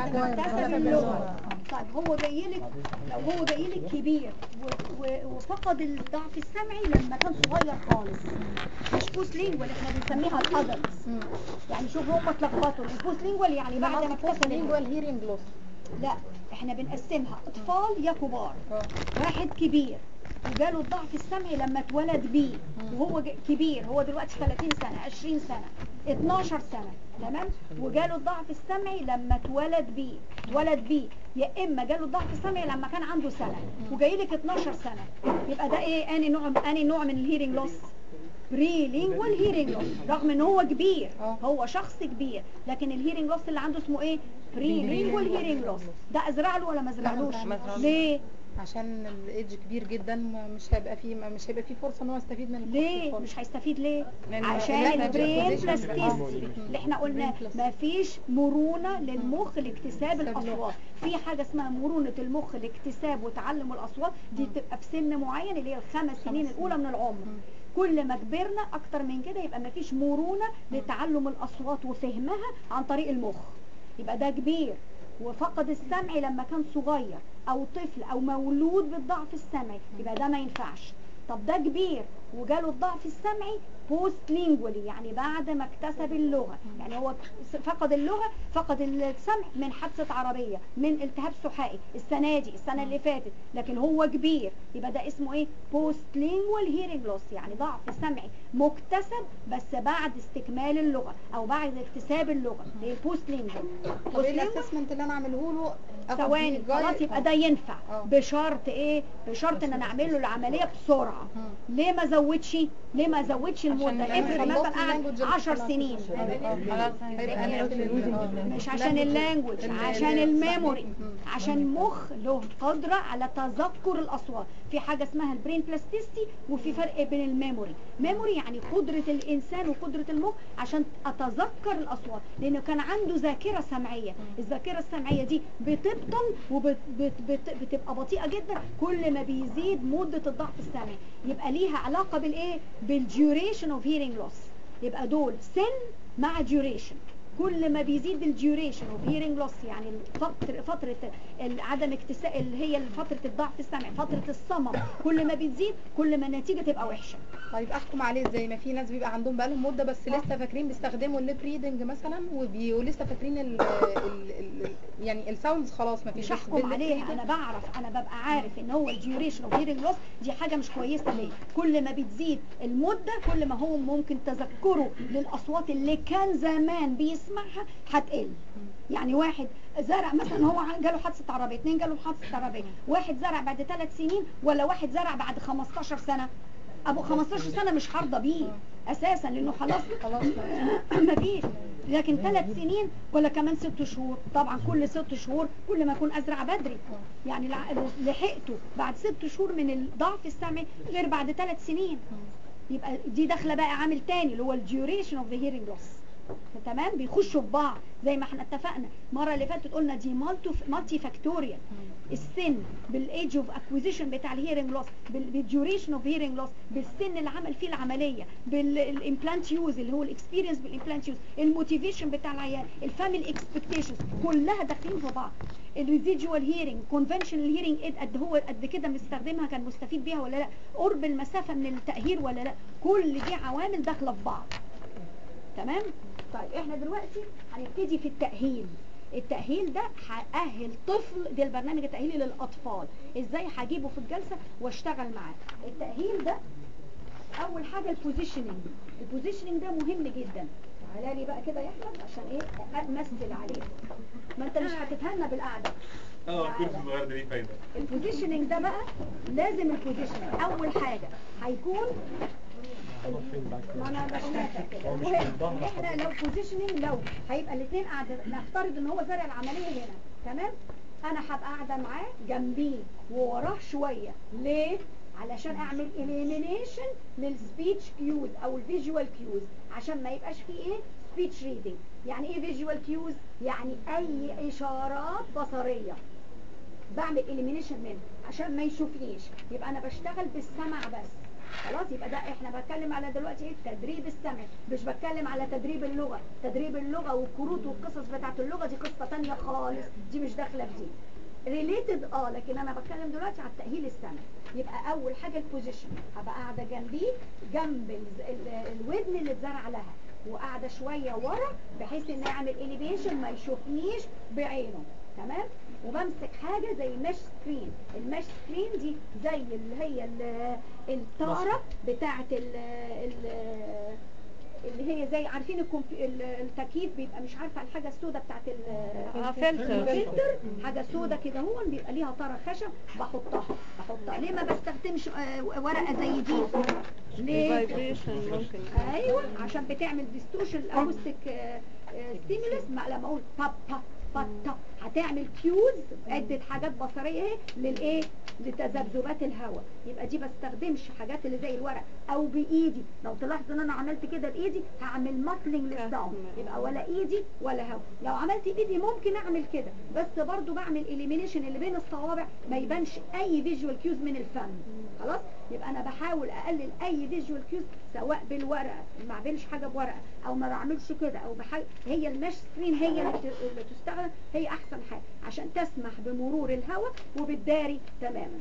بعد ما اكتسب اللغة طيب هو جاي لك لو هو جاي لك كبير و- و- وفقد الضعف السمعي لما كان صغير خالص مش بوست لينجوال احنا بنسميها الادلتس يعني شوف هم اتلخبطوا البوست لينجوال يعني بعد ما اكتسب اللغة لينجوال هيرنج لوس لا احنا بنقسمها اطفال يا كبار واحد كبير وجاله الضعف السمعي لما اتولد بيه وهو ج- كبير هو دلوقتي 30 سنة 20 سنة 12 سنة تمام وجاله الضعف السمعي لما اتولد بيه اتولد بيه يا اما جاله الضعف السمعي لما كان عنده سنة وجاي لك 12 سنة يبقى ده ايه اني نوع اني نوع من الهيرنج لوس بري لينجوال هيرنج لوس رغم ان هو كبير اه. هو شخص كبير لكن الهيرنج لوس اللي عنده اسمه ايه بري لينجوال هيرنج لوس ده ازرع له ولا ما ازرعلوش ما أزرعلوش. ليه عشان الايدج كبير جدا ما- مش هيبقى فيه ما- مش هيبقى فيه فرصه ان هو يستفيد من الكورس ليه خالص. مش هيستفيد ليه لأن عشان اللغة البرين acquisition بلاستيستي بتاعها. اللي احنا قلنا brain plasticity. ما فيش مرونة للمخ لاكتساب اكتساب الاصوات اللغة. في حاجة اسمها مرونة المخ لاكتساب وتعلم الاصوات دي بتبقى في سن معين اللي هي الخمس سنين الاولى من العمر كل ما كبرنا اكتر من كده يبقى ما فيش مرونة لتعلم الاصوات وفهمها عن طريق المخ يبقى ده كبير وفقد السمع لما كان صغير او طفل او مولود بالضعف السمعي يبقى ده ما ينفعش طب ده كبير وجاله الضعف السمعي بوست لينجولي يعني بعد ما اكتسب اللغة يعني هو فقد اللغة فقد السمع من حادثة عربية من التهاب سحائي السنة دي السنة اللي فاتت لكن هو كبير يبقى ده اسمه ايه بوست لينجوال هيرنج لوس يعني ضعف سمعي مكتسب بس بعد استكمال اللغة او بعد اكتساب اللغة هي بوست لينجوال طب ايه الاسسمنت اللي انا اعمله له آخد ثواني بيه جاي- خلاص يبقى آه. ده ينفع اه. بشرط ايه بشرط ان انا اعمل له العمليه بسرعه مم. ليه ما زودش ليه ما زودش المده لما افرض يخلص مثلا لي language قعد 10 خلاص. سنين خلاص هيبقى أقل مش عشان اللانجوج عشان الميموري عشان مخ له قدرة على تذكر الأصوات في حاجة اسمها البرين بلاستيستي وفي فرق بين الميموري ميموري يعني قدرة الإنسان وقدرة المخ عشان أتذكر الأصوات لأنه كان عنده ذاكرة سمعية الذاكرة السمعية دي بتبطل وبتبقى بطيئة جدا كل ما بيزيد مدة الضعف السمعي يبقى ليها علاقة بالإيه بالديوريشن اوف هيرنج لوس يبقى دول سن مع duration كل ما بيزيد الديوريشن اوف هيرنج لوس يعني فتره فتره ال- عدم اكتساب اللي هي فتره الضعف السمعي فتره الصمم كل ما بتزيد كل ما النتيجه تبقى وحشه طيب احكم عليه ازاي ما في ناس بيبقى عندهم بقالهم مده بس لسه فاكرين بيستخدموا الليب ريدنج مثلا وبي- ولسه فاكرين ال ال ال يعني الساوندز خلاص ما فيش مش بس هحكم بالليب عليها reading انا بعرف انا ببقى عارف ان هو الديوريشن اوف هيرنج لوس دي حاجه مش كويسه ليه كل ما بتزيد المده كل ما هو ممكن تذكره للاصوات اللي كان زمان بيسمعها هتقل يعني واحد زرع مثلا هو جاله حادثه عربيه اتنين جاله حادثه عربيه واحد زرع بعد ثلاث سنين ولا واحد زرع بعد 15 سنه ابو 15 سنه مش هرضى بيه اساسا لانه خلاص خلاص مفيش لكن ثلاث سنين ولا كمان ست شهور طبعا كل ست شهور كل ما اكون ازرع بدري يعني لع- لحقته بعد ست شهور من الضعف السمعي غير بعد ثلاث سنين يبقى دي داخله بقى عامل تاني اللي هو الديوريشن اوف ذا هيرنج لوس تمام بيخشوا في بعض زي ما احنا اتفقنا المره اللي فاتت قلنا دي مالتي فاكتوريال السن بالايدج اوف اكويزيشن بتاع الهيرنج لوس بالديوريشن اوف هيرنج لوس بالسن اللي عمل فيه العمليه بالامبلانت يوز اللي هو الاكسبيرينس بالامبلانت يوز الموتيفيشن بتاع العيان الفاميلي اكسبكتيشنز كلها داخلين في بعض الريزيدوال هيرنج كونفنشنال هيرنج ايد قد هو قد كده مستخدمها كان مستفيد بيها ولا لا قرب المسافه من التاهير ولا لا كل دي عوامل داخله في بعض تمام طيب احنا دلوقتي هنبتدي في التأهيل التأهيل ده هأهل طفل ده البرنامج التأهيلي للأطفال ازاي هجيبه في الجلسة واشتغل معاه التأهيل ده أول حاجة البوزيشننج البوزيشننج ده مهم جدا تعالى لي بقى كده يا احمد عشان ايه امثل عليه ما انت مش هتتهنى بالقعده اه الكرسي الصغير ده ليه فايده البوزيشننج ده بقى لازم البوزيشننج اول حاجه هيكون ما انا بشوفك كده المهم احنا لو بوزيشننج لو هيبقى الاثنين قاعده نفترض ان هو زارع العمليه هنا تمام انا هبقى قاعده معاه جنبيه ووراه شويه ليه علشان اعمل اليمينيشن للسبيتش كيوز او الفيجوال كيوز عشان ما يبقاش فيه ايه سبيتش ريدنج يعني ايه فيجوال كيوز يعني اي اشارات بصريه بعمل اليمينيشن منه عشان ما يشوفنيش يبقى انا بشتغل بالسمع بس خلاص يبقى ده احنا بتكلم على دلوقتي ايه التدريب السمعي مش بتكلم على تدريب اللغة تدريب اللغة والكروت والقصص بتاعت اللغة دي قصة تانية خالص دي مش داخلة في دي ريليتد اه لكن انا بتكلم دلوقتي على التأهيل السمعي يبقى اول حاجة البوزيشن هبقى قاعدة جنبيه جنب ال- ال- الودن اللي اتزرع لها وقاعدة شوية ورا بحيث ان يعمل اليفيشن ما يشوفنيش بعينه تمام وبمسك حاجة زي مش سكرين المش سكرين دي زي اللي هي ال- الطارة بتاعة ال ال- اللي هي زي عارفين الكمبي- ال- التكييف بيبقى مش عارفه الحاجه السوداء بتاعت ال- اه فلتر الفلتر حاجه سودة كده هو بيبقى ليها طرف خشب بحطها بحطها ليه ما بستخدمش آه، ورقه زي دي ليه فايبريشن ممكن ايوه عشان بتعمل ديستوشن الاكوستيك ستيمولس لما اقول باب باب باب باب هتعمل كيوز عده حاجات بصريه اهي للايه لتذبذبات الهواء يبقى دي بستخدمش حاجات اللي زي الورق او بايدي لو تلاحظ ان انا عملت كده بايدي هعمل ماتلينج للساوند يبقى ولا ايدي ولا هواء لو عملت بايدي ممكن اعمل كده بس برضو بعمل اليمينيشن اللي بين الصوابع ما يبانش اي فيجوال كيوز من الفم خلاص يبقى انا بحاول اقلل اي فيجوال كيوز سواء بالورقه ما بعملش حاجه بورقه او ما بعملش كده او بحاجه هي المش سكرين هي اللي بت- اللي تستخدم هي احسن حاجه عشان تسمح بمرور الهواء وبالداري تماما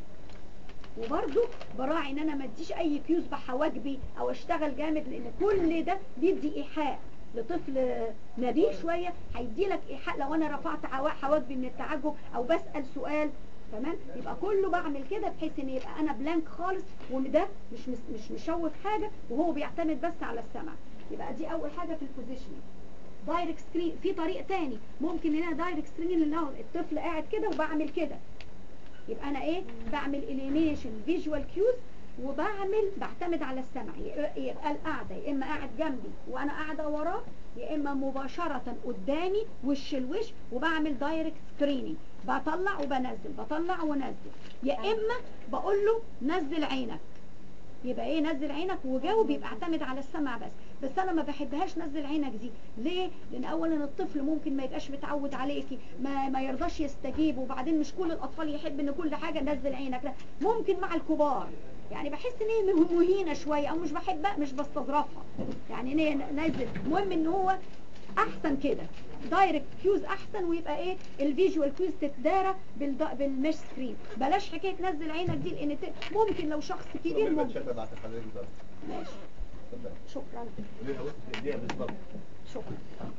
وبرضو براعي ان انا ما اديش اي كيوز بحواجبي او اشتغل جامد لان كل ده بيدي ايحاء لطفل نبيه شويه هيدي لك ايحاء لو انا رفعت حوا- حواجبي من التعجب او بسال سؤال تمام يبقى كله بعمل كده بحيث ان يبقى انا بلانك خالص وان ده مش مش, مش مشوف حاجه وهو بيعتمد بس على السمع يبقى دي اول حاجه في البوزيشننج دايركت سكرين في طريق تاني ممكن ان انا دايركت سكرين اللي هو الطفل قاعد كده وبعمل كده يبقى انا ايه بعمل اليمينيشن فيجوال كيوز وبعمل بعتمد على السمع يبقى يبقى القعده يا اما قاعد جنبي وانا قاعده وراه يا اما مباشره قدامي وش الوش وبعمل دايركت سكريننج بطلع وبنزل بطلع ونزل يا اما بقول له نزل عينك يبقى ايه نزل عينك وجاوب يبقى اعتمد على السمع بس بس انا ما بحبهاش نزل عينك دي ليه لان اولا الطفل ممكن ما يبقاش متعود عليكي ما ما يرضاش يستجيب وبعدين مش كل الاطفال يحب ان كل حاجه نزل عينك لا ممكن مع الكبار يعني بحس ان هي مه- مهينه شويه او مش بحبها مش بستظرفها يعني ان هي نازل المهم ان هو احسن كده دايركت كيوز احسن ويبقى ايه الفيجوال كيوز تتدارى بالد- بالمش سكرين بلاش حكايه نزل عينك دي لان ت- ممكن لو شخص كبير ممكن شكرا بعد حضرتك بالظبط ماشي اتفضل شكرا ليها وسط ايديها بالظبط شكرا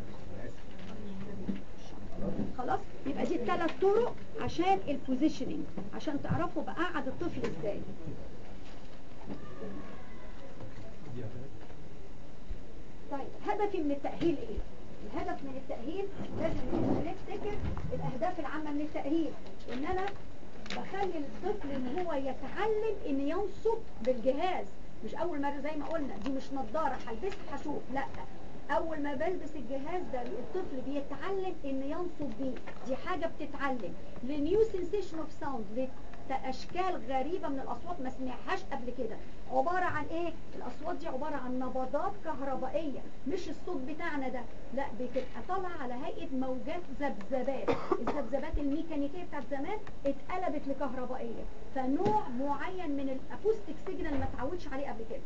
خلاص يبقى دي الثلاث طرق عشان البوزيشننج عشان تعرفوا بقعد الطفل ازاي طيب هدفي من التأهيل ايه الهدف من التأهيل لازم إن إحنا نفتكر الأهداف العامة من التأهيل إن أنا بخلي الطفل إن هو يتعلم إن ينصب بالجهاز مش أول مرة زي ما قلنا دي مش نظارة هلبسها هشوف لا أول ما بلبس الجهاز ده الطفل بيتعلم إن ينصب بيه دي حاجة بتتعلم لنيو سنسيشن اوف ساوند اشكال غريبه من الاصوات ما سمعهاش قبل كده عباره عن ايه الاصوات دي عباره عن نبضات كهربائيه مش الصوت بتاعنا ده لا بتبقى طالعه على هيئه موجات ذبذبات الذبذبات الميكانيكيه بتاعت زمان اتقلبت لكهربائيه فنوع معين من الاكوستيك سيجنال ما اتعودش عليه قبل كده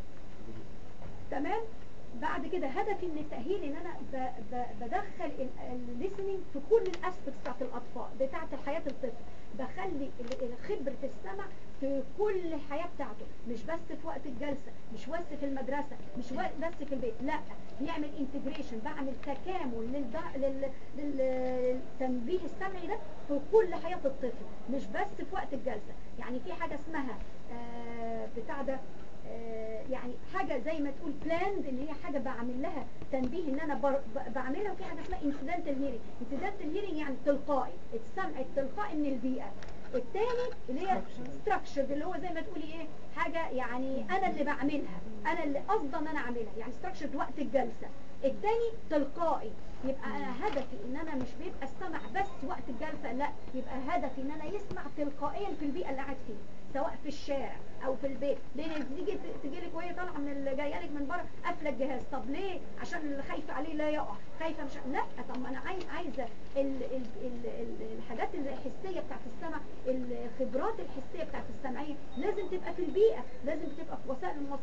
تمام بعد كده هدفي من التأهيل ان انا ب- ب- بدخل الليسننج في كل الاسبكتس بتاعت الاطفال بتاعت حياة الطفل بخلي ال- ال- خبرة السمع في كل الحياة بتاعته مش بس في وقت الجلسة مش بس في المدرسة مش وق- بس في البيت لا بيعمل انتجريشن بعمل تكامل للد- لل- لل- للتنبيه السمعي ده في كل حياة الطفل مش بس في وقت الجلسة يعني في حاجة اسمها آه، بتاع ده آه، يعني حاجة زي ما تقول بلاند ان هي حاجة بعمل لها تنبيه ان انا بر- ب- بعملها وفي حاجة اسمها انسيدنتال هيرنج انسيدنتال هيرنج يعني تلقائي السمع التلقائي من البيئة التاني اللي هي structured اللي هو زي ما تقولي ايه حاجة يعني انا اللي بعملها انا اللي قصدا ان انا اعملها يعني structured وقت الجلسة التاني تلقائي يبقى انا هدفي ان انا مش بيبقى السمع بس وقت الجلسة لا يبقى هدفي ان انا يسمع تلقائيا في البيئة اللي قاعد فيها سواء في الشارع او في البيت لان تيجي تجي لك وهي طالعه من اللي جايه لك من بره قافله الجهاز طب ليه عشان اللي خايفه عليه لا يقع خايفه مش لا طب ما انا عايز عايزه ال ال ال ال الحاجات الحسيه بتاعت السمع الخبرات الحسيه بتاعت السمعيه لازم تبقى في البيئه لازم تبقى في وسائل المواصلات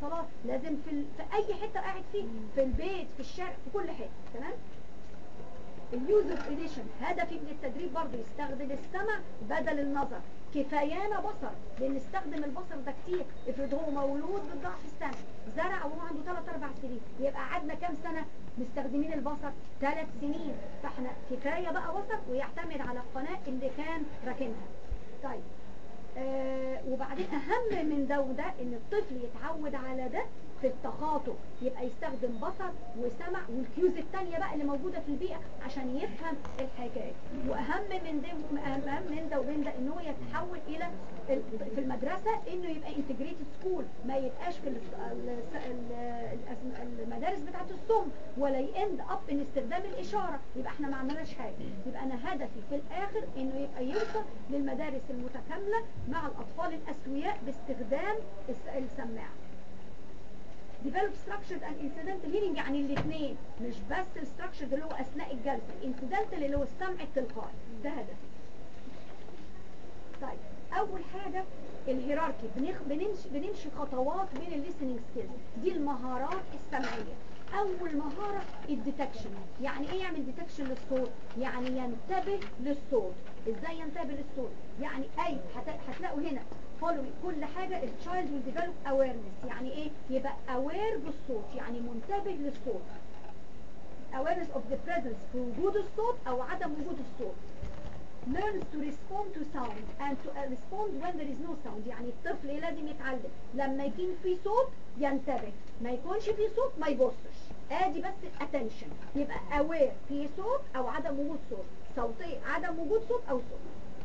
لازم في, ال... في اي حته قاعد فيه في البيت في الشارع في كل حته تمام اليوزر اديشن هدفي من التدريب برضه يستخدم السمع بدل النظر كفايانا بصر لان استخدم البصر ده كتير افرض هو مولود بالضعف السمعي زرع وهو عنده 3 4 سنين يبقى قعدنا كام سنه مستخدمين البصر 3 سنين فاحنا كفايه بقى بصر ويعتمد على القناه اللي كان راكنها طيب آه وبعدين اهم من ده وده ان الطفل يتعود على ده في التخاطب يبقى يستخدم بصر وسمع والكيوز التانية بقى اللي موجودة في البيئة عشان يفهم الحكاية واهم من ده اهم من ده وبين ده ان هو يتحول الى ال- في المدرسة انه يبقى انتجريتد سكول ما يبقاش في ال- ال- ال- الأسم- المدارس بتاعت الصم ولا يند اب ان استخدام الاشارة يبقى احنا ما عملناش حاجة يبقى انا هدفي في الاخر انه يبقى يوصل للمدارس المتكاملة مع الاطفال الاسوياء باستخدام الس- السماعة develop structured and incidental hearing يعني الاثنين مش بس الستراكشرد اللي هو اثناء الجلسه الانسيدنتال اللي هو السمع التلقائي ده هدفي طيب اول حاجه الهيراركي بنخ... بنمشي بنمشي خطوات بين الليسننج سكيلز دي المهارات السمعيه اول مهاره الديتكشن يعني ايه يعمل ديتكشن للصوت يعني ينتبه للصوت ازاي ينتبه للصوت يعني اي هت... هتلاقوا هنا following كل حاجة التشايلد will develop awareness يعني ايه يبقى aware بالصوت يعني منتبه للصوت awareness of the presence في وجود الصوت او عدم وجود الصوت learns to respond to sound and to uh, respond when there is no sound يعني الطفل إيه لازم يتعلم لما يكون في صوت ينتبه ما يكونش في صوت ما يبصش ادي بس attention يبقى aware في صوت او عدم وجود صوت صوتي عدم وجود صوت او صوت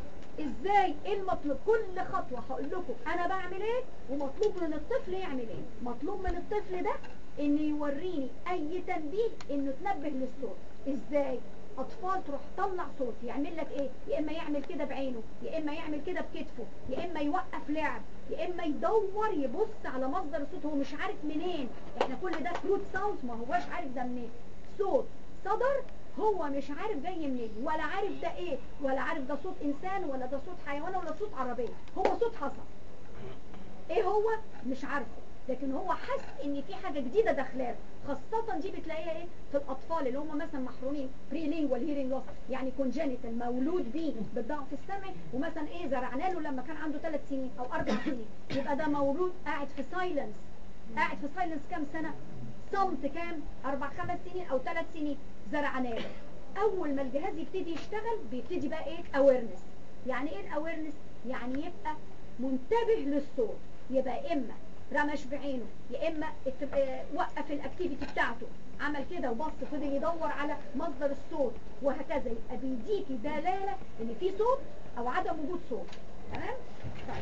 ازاي ايه المطلوب كل خطوة هقول لكم انا بعمل ايه ومطلوب من الطفل يعمل ايه مطلوب من الطفل ده ان يوريني اي تنبيه انه تنبه للصوت ازاي اطفال تروح تطلع صوت يعمل لك ايه يا اما يعمل كده بعينه يا اما يعمل كده بكتفه يا اما يوقف لعب يا اما يدور يبص على مصدر الصوت هو مش عارف منين احنا كل ده روت ساوند ما هواش عارف ده منين صوت صدر هو مش عارف جاي منين ولا عارف ده ايه ولا عارف ده صوت انسان ولا ده صوت حيوان ولا صوت عربية هو صوت حصل ايه هو مش عارفه لكن هو حس ان في حاجة جديدة داخلاه خاصة دي بتلاقيها ايه في الاطفال اللي هم مثلا محرومين بريلينجوال هيرنج لوس يعني كونجينيتال مولود بيه بالضعف السمعي ومثلا ايه زرعنا له لما كان عنده ثلاث سنين او اربع سنين يبقى ده مولود قاعد في سايلنس قاعد في سايلنس كام سنة صمت كام اربع خمس سنين او ثلاث سنين زرعنا له اول ما الجهاز يبتدي يشتغل بيبتدي بقى ايه اويرنس يعني ايه الاويرنس يعني يبقى منتبه للصوت يبقى اما رمش بعينه يا اما ات- آه، وقف الاكتيفيتي بتاعته عمل كده وبص فضل يدور على مصدر الصوت وهكذا يبقى بيديكي دلاله ان في صوت او عدم وجود صوت تمام طيب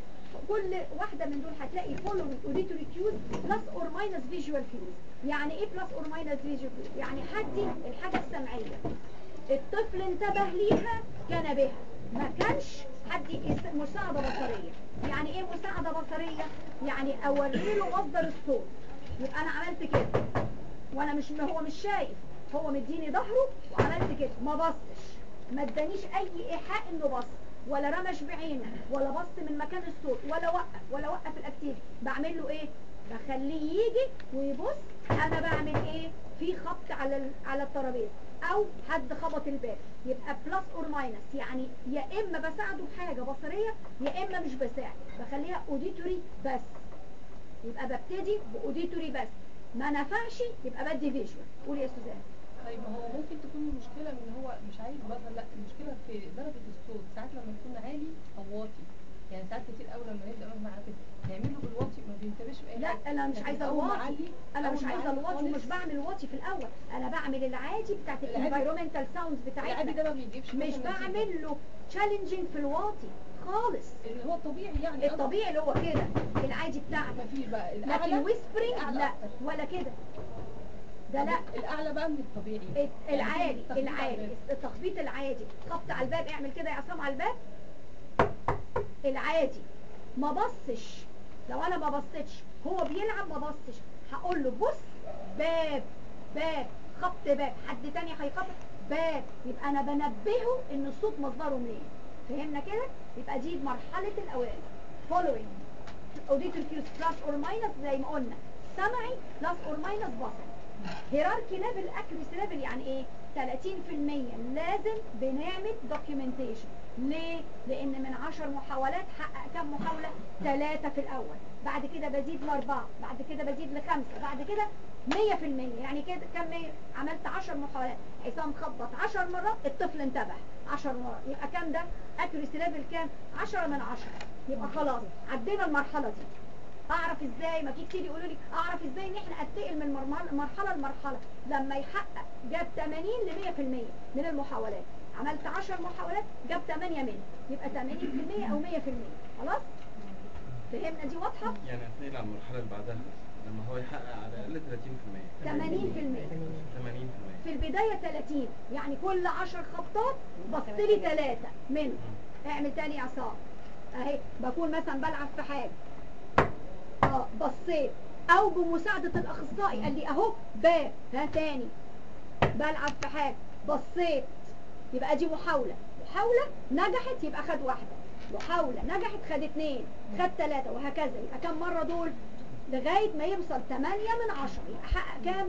كل واحدة من دول هتلاقي following auditory cues plus or minus visual cues يعني ايه plus or minus visual cues يعني هدي الحاجة السمعية الطفل انتبه ليها كان بها ما كانش هدي اس- مساعدة بصرية يعني ايه مساعدة بصرية يعني اوري له مصدر الصوت يبقى انا عملت كده وانا مش هو مش شايف هو مديني ظهره وعملت كده ما بصش ما ادانيش اي ايحاء انه بص ولا رمش بعينه ولا بص من مكان الصوت ولا وقف ولا وقف الاكتيفيتي بعمل له ايه بخليه يجي ويبص انا بعمل ايه في خبط على ال- على الترابيزه او حد خبط الباب يبقى بلس اور ماينس يعني يا اما بساعده بحاجه بصريه يا اما مش بساعد بخليها اوديتوري بس يبقى ببتدي باوديتوري بس ما نفعش يبقى بدي فيجوال قولي يا سوزان طيب ما هو ممكن تكون المشكلة ان هو مش عايز بصر لا المشكلة في درجة الصوت ساعات لما يكون عالي او واطي يعني ساعات كتير قوي لما نبدا مثلا على كده نعمل له بالواطي ما بينتبهش باي لا حاجة انا مش لكن عايزه أول ما الواطي أعلي- انا أول مش ما عايزه أعلي الواطي خالص، ومش بعمل الواطي في الاول انا بعمل العادي بتاعت العادي. الانفيرومنتال ساوندز العادي بتاعتنا ده ما بيجيبش مش مثلاً نتيجة. بعمل له تشالنجينج في الواطي خالص اللي هو الطبيعي يعني أنا- الطبيعي اللي هو كده العادي بتاعنا ما فيش بقى لكن الاعلى ويسبرينج الأعلى لا أكتر. ولا كده ده لا الاعلى بقى من الطبيعي يعني العالي التخبيط على العالي الباب. التخبيط العادي خبط على الباب اعمل كده يا عصام على الباب العادي ما بصش لو انا ما بصيتش هو بيلعب ما بصش هقول له بص باب باب خبط باب حد تاني هيخبط باب يبقى انا بنبهه ان الصوت مصدره منين فهمنا كده يبقى دي مرحله الاوائل following auditor cues plus or minus زي ما قلنا سمعي بلس اور ماينس بصري هيراركي ليفل اكيوريسي ليفل يعني ايه 30% لازم بنعمل دوكيومنتيشن ليه لان من 10 محاولات حقق كم محاوله ثلاثه في الاول بعد كده بزيد لاربعه بعد كده بزيد لخمسه بعد كده 100% يعني كده كم 100 عملت 10 محاولات حسام خبط 10 مرات الطفل انتبه 10 مرات يبقى كام ده اكيوريسي ليفل كام 10 من 10 يبقى خلاص عدينا المرحله دي اعرف ازاي ما في كتير يقولوا لي اعرف ازاي ان احنا اتقل من مرمل- مرحله لمرحله لما يحقق جاب 80 ل 100% من المحاولات عملت 10 محاولات جاب 8 منها يبقى 80% او 100% خلاص فهمنا دي واضحه يعني هتنقل على المرحلة اللي بعدها لما هو يحقق على الأقل 30% 80% 80% في البداية 30 يعني كل 10 خبطات بص لي ثلاثة منهم اعمل تاني يا عصام اهي بكون مثلا بلعب في حاجة اه بصيت او بمساعدة الاخصائي قال لي اهو باب ها تاني بلعب في حاجة بصيت يبقى دي محاولة محاولة نجحت يبقى خد واحدة محاولة نجحت خد اتنين خد ثلاثة وهكذا يبقى كم مرة دول لغاية ما يوصل 8 من 10 يبقى حقق كام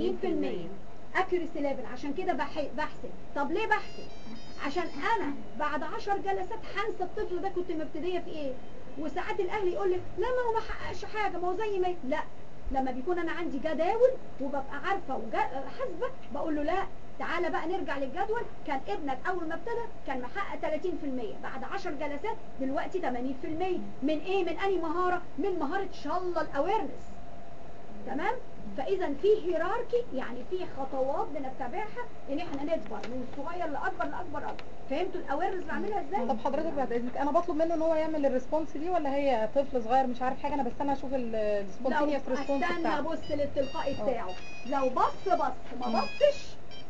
80% accuracy level عشان كده بح- بحسب طب ليه بحسب عشان انا بعد 10 جلسات هنسى الطفل ده كنت مبتديه في ايه وساعات الاهل يقول لك لا ما هو ما حققش حاجه ما هو زي ما لا لما بيكون انا عندي جداول وببقى عارفه وحاسبه بقول له لا تعالى بقى نرجع للجدول كان ابنك اول ما ابتدى كان محقق 30% بعد 10 جلسات دلوقتي 80% من ايه من انهي مهاره من مهاره شالله الاويرنس تمام فاذا في هيراركي يعني في خطوات بنتبعها ان احنا نكبر من الصغير لاكبر لاكبر اكبر فهمتوا الاويرنس بعملها ازاي طب حضرتك بعد اذنك انا بطلب منه ان هو يعمل الريسبونس دي ولا هي طفل صغير مش عارف حاجه انا بستنى اشوف لو السبونتينيوس ريسبونس استنى بتاعه ابص للتلقائي بتاعه لو بص بص ما مم. بصش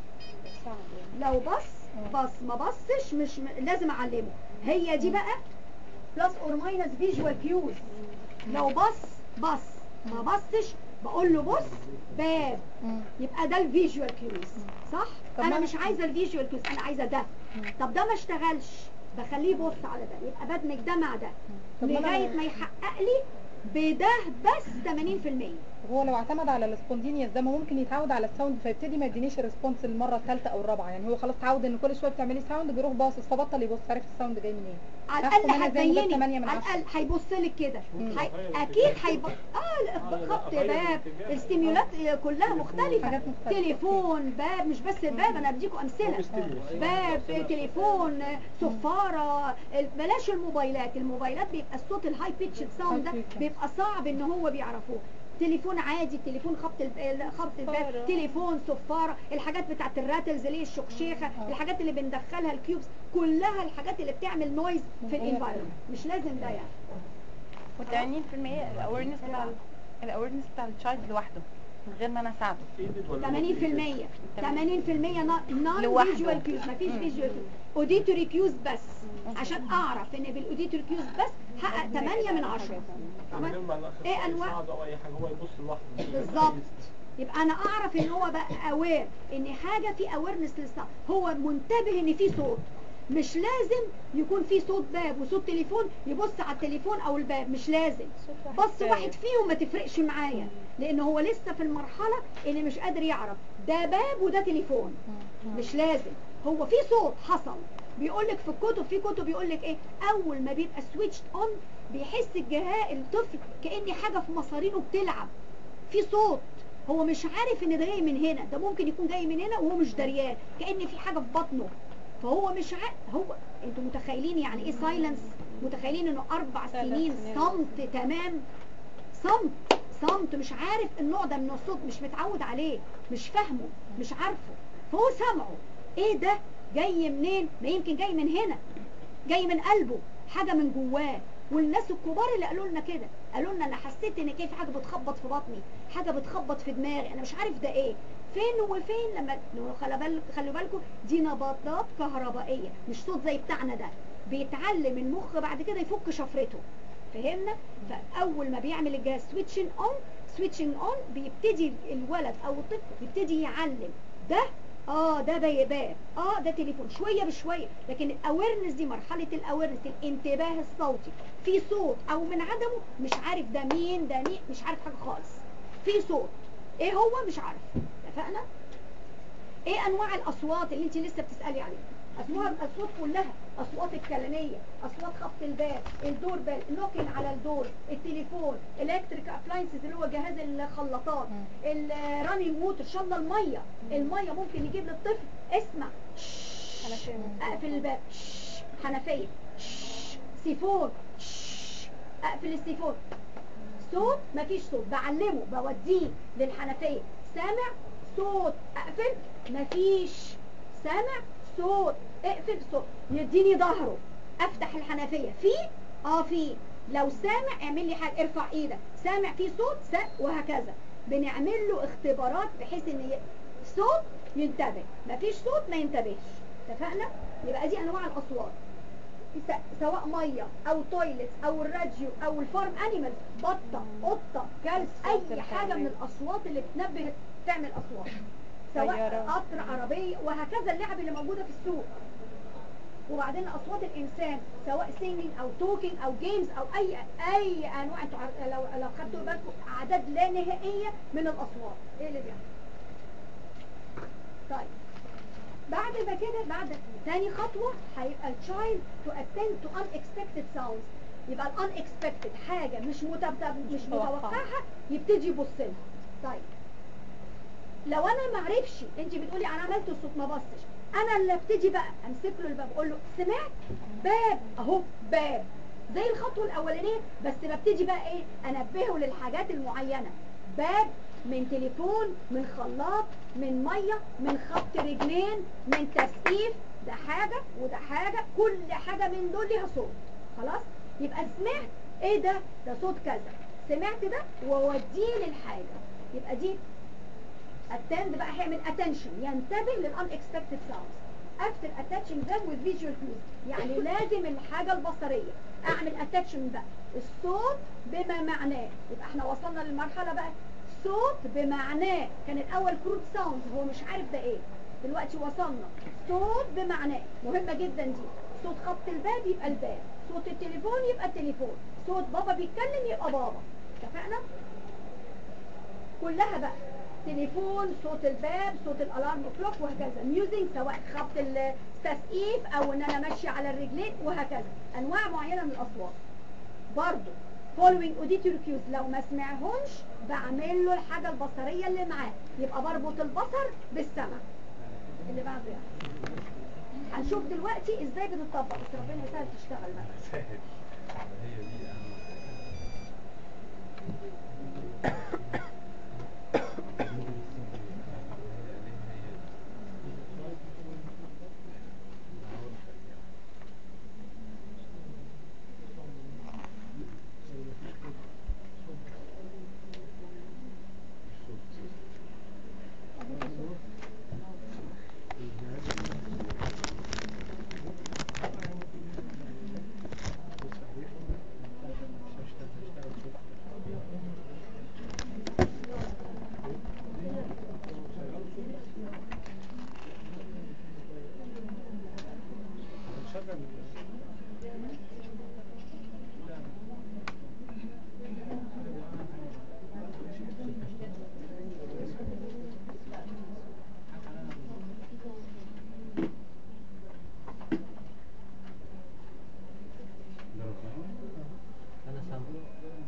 لو بص بص ما بصش مش م... لازم اعلمه هي دي بقى بلس اور ماينس فيجوال كيوز لو بص بص ما بصش بقول له بص باب مم. يبقى ده الفيجوال كيوز صح طب انا ما- مش عايزه الفيجوال كيوز انا عايزه ده طب ده ما اشتغلش بخليه يبص على ده يبقى بدمج ده مع ده طب ما أنا- لغايه ما يحقق لي بده بس 80% هو لو اعتمد على السبونتينيوس ده ما ممكن يتعود على الساوند فيبتدي ما يدينيش الريسبونس المره الثالثه او الرابعه يعني هو خلاص اتعود ان كل شويه بتعملي ساوند بيروح باصص فبطل يبص عارف الساوند جاي منين على هاخد الاقل منها زي ما ده هتبيني 8 من على 10. الاقل هيبص لك كده مم. هي... اكيد هيبص اه لا، خبط باب الاستيميولات كلها مختلفه حاجات مختلفة. تليفون باب مش بس الباب انا بديكم امثله باب تليفون صفاره ال- بلاش الموبايلات الموبايلات بيبقى الصوت الهاي بيتش ساوند ده بيبقى صعب ان هو بيعرفوه تليفون عادي تليفون خبط الب- خبط الباب تليفون صفاره الحاجات بتاعت الراتلز اللي هي الشخشيخه الحاجات اللي بندخلها الكيوبس كلها الحاجات اللي بتعمل نويز في الانفايرمنت مش لازم ده يعني و80% الاويرنس بتاع الاويرنس بتاع التشايلد لوحده من غير ما انا اساعده 80% 80% نون لوحده. فيجوال كيوز مفيش فيجوال كيوز اوديتوري كيوز بس عشان اعرف ان بالاوديتوري كيوز بس حقق 8 من 10 تمام ايه انواع او اي حاجه هو يبص لوحده بالظبط يبقى انا اعرف ان هو بقى اوير ان حاجه في اويرنس لسه هو منتبه ان في صوت مش لازم يكون في صوت باب وصوت تليفون يبص على التليفون او الباب مش لازم بص واحد فيهم ما تفرقش معايا لان هو لسه في المرحله اللي مش قادر يعرف ده باب وده تليفون مش لازم هو في صوت حصل بيقول لك في الكتب في كتب بيقول لك ايه اول ما بيبقى سويتش اون بيحس الجهاز الطفل كان حاجه في مصارينه بتلعب في صوت هو مش عارف ان ده جاي من هنا ده ممكن يكون جاي من هنا وهو مش دريان كأن في حاجة في بطنه فهو مش عارف هو انتوا متخيلين يعني ايه سايلنس متخيلين انه اربع سنين صمت تمام صمت صمت مش عارف النوع ده من الصوت مش متعود عليه مش فاهمه مش عارفه فهو سمعه ايه ده جاي منين ما يمكن جاي من هنا جاي من قلبه حاجة من جواه والناس الكبار اللي قالوا لنا كده قالوا لنا انا حسيت ان كيف حاجه بتخبط في بطني حاجه بتخبط في دماغي انا مش عارف ده ايه فين وفين لما خلي بال... خلوا بالكم دي نبضات كهربائيه مش صوت زي بتاعنا ده بيتعلم المخ بعد كده يفك شفرته فهمنا فاول ما بيعمل الجهاز سويتشنج اون سويتشنج اون بيبتدي الولد او الطفل يبتدي يعلم ده اه ده باب اه ده تليفون شويه بشويه لكن الاويرنس دي مرحله الاويرنس الانتباه الصوتي في صوت او من عدمه مش عارف ده مين ده مين مش عارف حاجه خالص في صوت ايه هو مش عارف اتفقنا ايه انواع الاصوات اللي انت لسه بتسالي عليها اسمها الاصوات كلها اصوات الكلاميه اصوات خبط الباب الدور بال نوكين على الدور التليفون الكتريك ابلاينسز اللي هو جهاز الخلاطات الرانينج ووتر شلة الميه الميه ممكن يجيب للطفل اسمع اقفل الباب حنفيه سيفون اقفل السيفون صوت مفيش صوت بعلمه بوديه للحنفيه سامع صوت اقفل مفيش سامع صوت اقفل صوت يديني ظهره افتح الحنفيه في اه في لو سامع اعمل لي حاجه ارفع ايدك سامع في صوت س وهكذا بنعمل له اختبارات بحيث ان ي- صوت ينتبه مفيش صوت ما ينتبهش اتفقنا يبقى دي انواع الاصوات س- سواء ميه او تويلت او الراديو او الفارم انيمال بطه قطه كلب اي حاجه من الاصوات اللي بتنبه تعمل اصوات سواء طيارة. قطر عربيه وهكذا اللعب اللي موجوده في السوق وبعدين اصوات الانسان سواء singing او توكينج او جيمز او اي اي انواع انتوا عار- لو لو خدتوا بالكم اعداد لا نهائيه من الاصوات ايه اللي بيحصل طيب بعد ما كده بعد تاني خطوة هيبقى التشايلد to attend to unexpected sounds يبقى ال unexpected حاجة مش متوقعة مش متوقعة. متوقعها يبتدي يبص لها طيب لو انا ما عرفش انت بتقولي انا عملت الصوت ما بصش انا اللي ابتدي بقى امسك له الباب اقول له سمعت باب اهو باب زي الخطوه الاولانيه بس ببتدي بقى ايه انبهه للحاجات المعينه باب من تليفون من خلاط من ميه من خط رجلين من تسقيف ده حاجه وده حاجه كل حاجه من دول ليها صوت خلاص يبقى سمعت ايه ده ده صوت كذا سمعت ده ووديه للحاجه يبقى دي attend بقى هيعمل attention ينتبه لل unexpected sounds after attaching them with visual cues يعني لازم الحاجة البصرية اعمل attachment بقى الصوت بما معناه يبقى احنا وصلنا للمرحلة بقى صوت بمعناه كان الاول كروت ساوند هو مش عارف ده ايه دلوقتي وصلنا صوت بمعناه مهمة جدا دي صوت خط الباب يبقى الباب صوت التليفون يبقى التليفون صوت بابا بيتكلم يبقى بابا اتفقنا كلها بقى تليفون صوت الباب صوت الالارم كلوك وهكذا ميوزنج سواء خبط التسقيف او ان انا ماشيه على الرجلين وهكذا انواع معينه من الاصوات برضو following auditory cues لو ما سمعهمش بعمل له الحاجه البصريه اللي معاه يبقى بربط البصر بالسمع اللي بعده يعني هنشوف دلوقتي ازاي بتطبق بس ربنا يسهل تشتغل بقى سهل هي دي اهم هنشغل انا سامع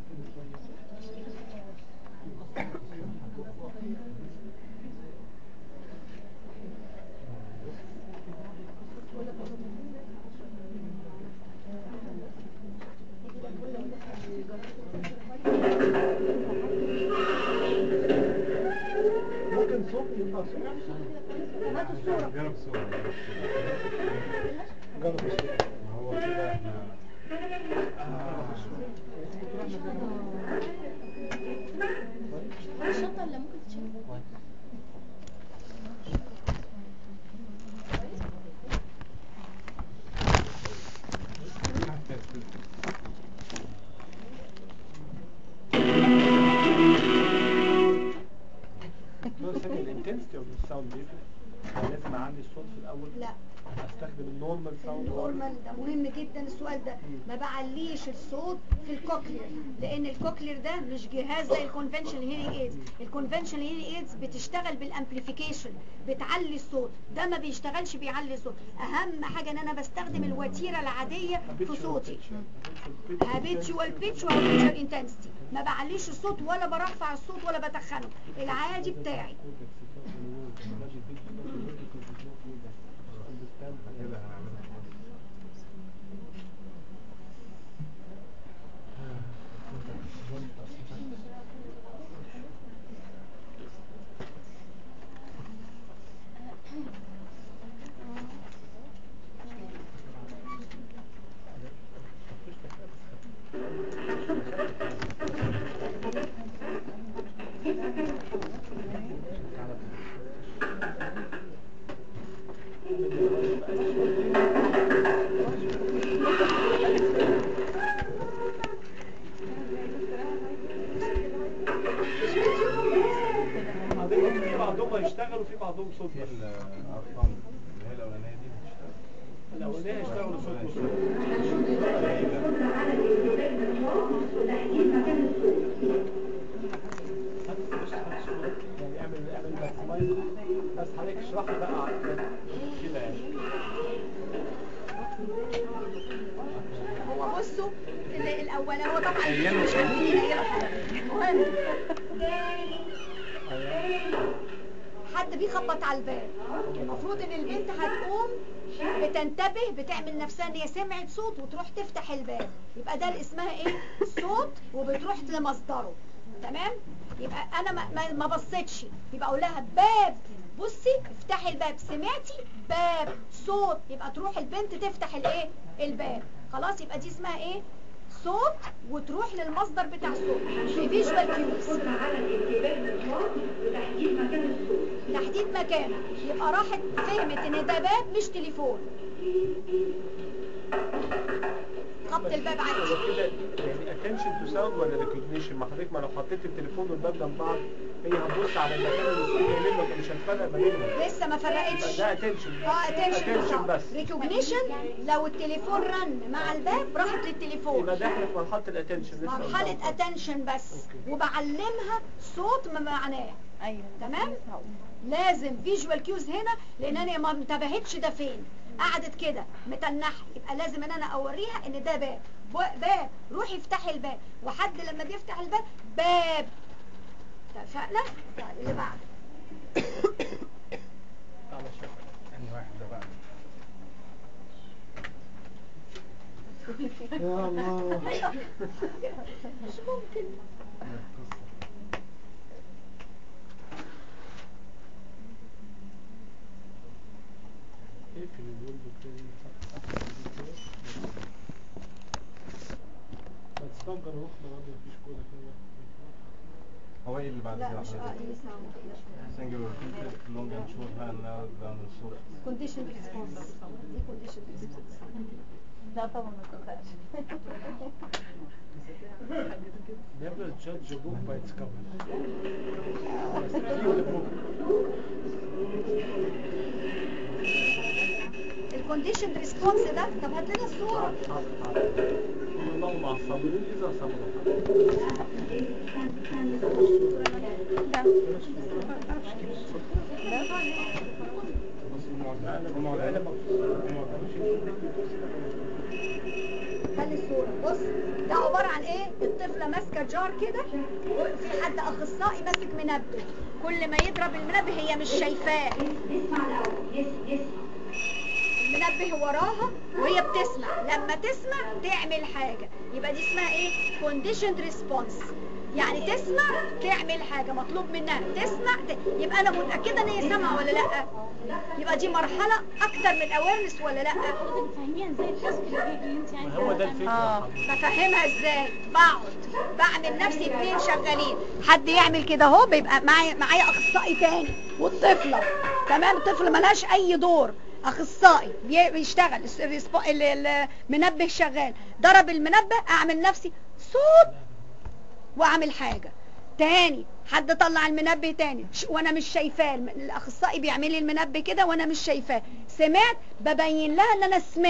ممكن صوت يطلع صوت هات الصوره جرب صورة جرب الصوت ما هو كده احنا الشنطة اللي ممكن تشيل دول سامع الانتنسيتي اوف الساوند بيفرق يعني لازم اعلي الصوت في الاول لا استخدم النورمال ساوند النورمال السؤال ده مهم جدا السؤال ده ما بعليش الصوت في الكوكلير لان الكوكلير ده مش جهاز زي الكونفنشنال هيرنج ايدز الكونفنشنال هيرنج ايدز بتشتغل بالامبليفيكيشن بتعلي الصوت ده ما بيشتغلش بيعلي الصوت اهم حاجه ان انا بستخدم الوتيره العاديه في صوتي هابيتشوال بيتش وهابيتشوال انتنسيتي ما بعليش الصوت ولا برفع الصوت ولا بتخنه العادي بتاعي بعدين في بعضهم هيشتغلوا في بعضهم صوت في بس الارقام اللي هي الاولانيه دي بتشتغل الاولانيه هيشتغلوا صوت مش يعني اعمل اعمل ماكسمايز بس حضرتك اشرح لي بقى على كده يعني هو بصوا ال- الاول هو طبعا مش عارفين المهم حد بيخبط على الباب المفروض ان البنت هتقوم بتنتبه بتعمل نفسها ان هي سمعت صوت وتروح تفتح الباب يبقى ده اللي اسمها ايه صوت وبتروح لمصدره تمام يبقى انا ما, ما, ما بصيتش يبقى اقول لها باب بصي افتحي الباب سمعتي باب صوت يبقى تروح البنت تفتح الايه الباب خلاص يبقى دي اسمها ايه صوت وتروح للمصدر بتاع الصوت في فيجوال كيوز تحديد مكانه يبقى راحت فهمت ان ده باب مش تليفون خبط الباب عادي هو كده يعني اتنشن تو ساوند ولا ريكوجنيشن ما حضرتك ما لو حطيت التليفون والباب جنب بعض هي هتبص على المكان اللي الصوت جاي منه مش هتفرق ما بينهم لسه ما فرقتش يبقى ده اتنشن اه اتنشن بس ريكوجنيشن لو التليفون رن مع الباب راحت للتليفون يبقى ده احنا في مرحله الاتنشن لسه مرحلة قدام. اتنشن بس أوكي. وبعلمها صوت ما معناه ايوه تمام لازم فيجوال كيوز هنا لان انا ما انتبهتش ده فين قعدت كده متنحه يبقى لازم ان انا اوريها ان ده باب ب- باب روحي افتحي الباب وحد لما بيفتح الباب باب اتفقنا طيب اللي بعد تعالى شوف. انهي واحد ده بقى يا الله مش ممكن اقفل الويندو كده ما تستنجر روحنا برضه مفيش كوره كده هو ايه اللي بعد لا كده مش اه حضرتك؟ ايه ساوند single repeated long and short hand now down the short كونديشن ريسبونس دي كونديشن ريسبونس لا طبعا ما تنفعش Never judge a book by its cover. Read the book. الكونديشن ريسبونس ده طب هات لنا الصوره الله مع الصابرين إذا صبروا. ده أنا أنا خلي الصورة بص ده عبارة عن ايه الطفلة ماسكة جار كده وفي حد اخصائي ماسك منبه كل ما يضرب المنبه هي مش شايفاه المنبه وراها وهي بتسمع لما تسمع تعمل حاجة يبقى دي اسمها ايه conditioned response يعني تسمع تعمل حاجة مطلوب منها تسمع ت... يبقى انا متأكدة ان هي سامعة ولا لا يبقى دي مرحلة اكتر من awareness ولا لا فاهمين ازاي التاسك اللي انت ما هو ده الفكرة آه. يا حبيبي. بفهمها ازاي بقعد بعمل نفسي اتنين شغالين حد يعمل كده اهو بيبقى معايا معايا اخصائي تاني والطفله تمام الطفل ملهاش اي دور اخصائي بي- بيشتغل الس- الريسبو- ال- المنبه شغال ضرب المنبه اعمل نفسي صوت واعمل حاجه تاني حد طلع المنبه تاني ش- وانا مش شايفاه الم- الاخصائي بيعمل لي المنبه كده وانا مش شايفاه سمعت ببين لها ان انا سمعت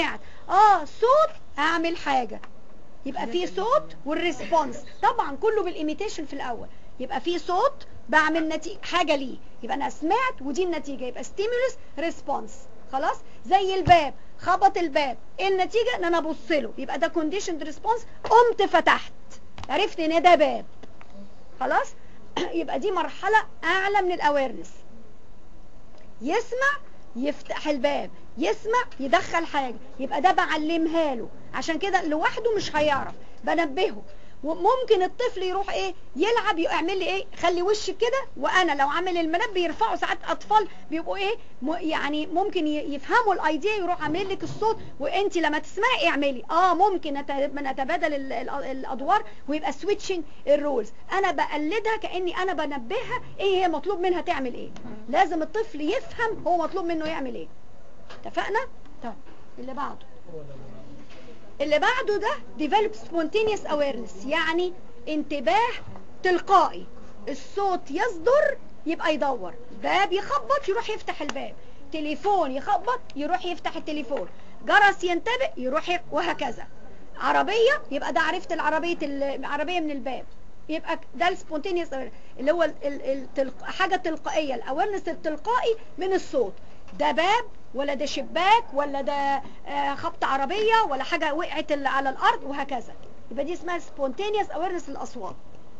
اه صوت اعمل حاجة يبقى في صوت والريسبونس طبعا كله بالايميتيشن في الاول يبقى في صوت بعمل نتيجة حاجة ليه يبقى انا سمعت ودي النتيجة يبقى ستيمولس ريسبونس خلاص زي الباب خبط الباب ايه النتيجة ان انا ابص له يبقى ده كونديشن ريسبونس قمت فتحت عرفت ان ده باب خلاص يبقى دي مرحلة اعلى من الاويرنس يسمع يفتح الباب يسمع يدخل حاجة يبقى ده بعلمها له عشان كده لوحده مش هيعرف بنبهه وممكن الطفل يروح ايه يلعب يعمل لي ايه خلي وشك كده وانا لو عامل المنبه يرفعوا ساعات اطفال بيبقوا ايه م يعني ممكن ي- يفهموا الايديا يروح عامل لك الصوت وانت لما تسمعي اعملي اه ممكن نت- نتبادل ال- ال- الادوار ويبقى سويتشنج الرولز انا بقلدها كاني انا بنبهها ايه هي مطلوب منها تعمل ايه لازم الطفل يفهم هو مطلوب منه يعمل ايه اتفقنا طيب اللي بعده اللي بعده ده develop spontaneous awareness يعني انتباه تلقائي الصوت يصدر يبقى يدور باب يخبط يروح يفتح الباب تليفون يخبط يروح يفتح التليفون جرس ينتبه يروح ي... وهكذا عربية يبقى ده عرفت العربية العربية من الباب يبقى ده السبونتينيوس اللي هو ال- ال- التلق... حاجة تلقائية الاويرنس التلقائي من الصوت ده باب ولا ده شباك ولا ده آه، خبط عربية ولا حاجة وقعت ال- على الأرض وهكذا يبقى دي اسمها spontaneous awareness للأصوات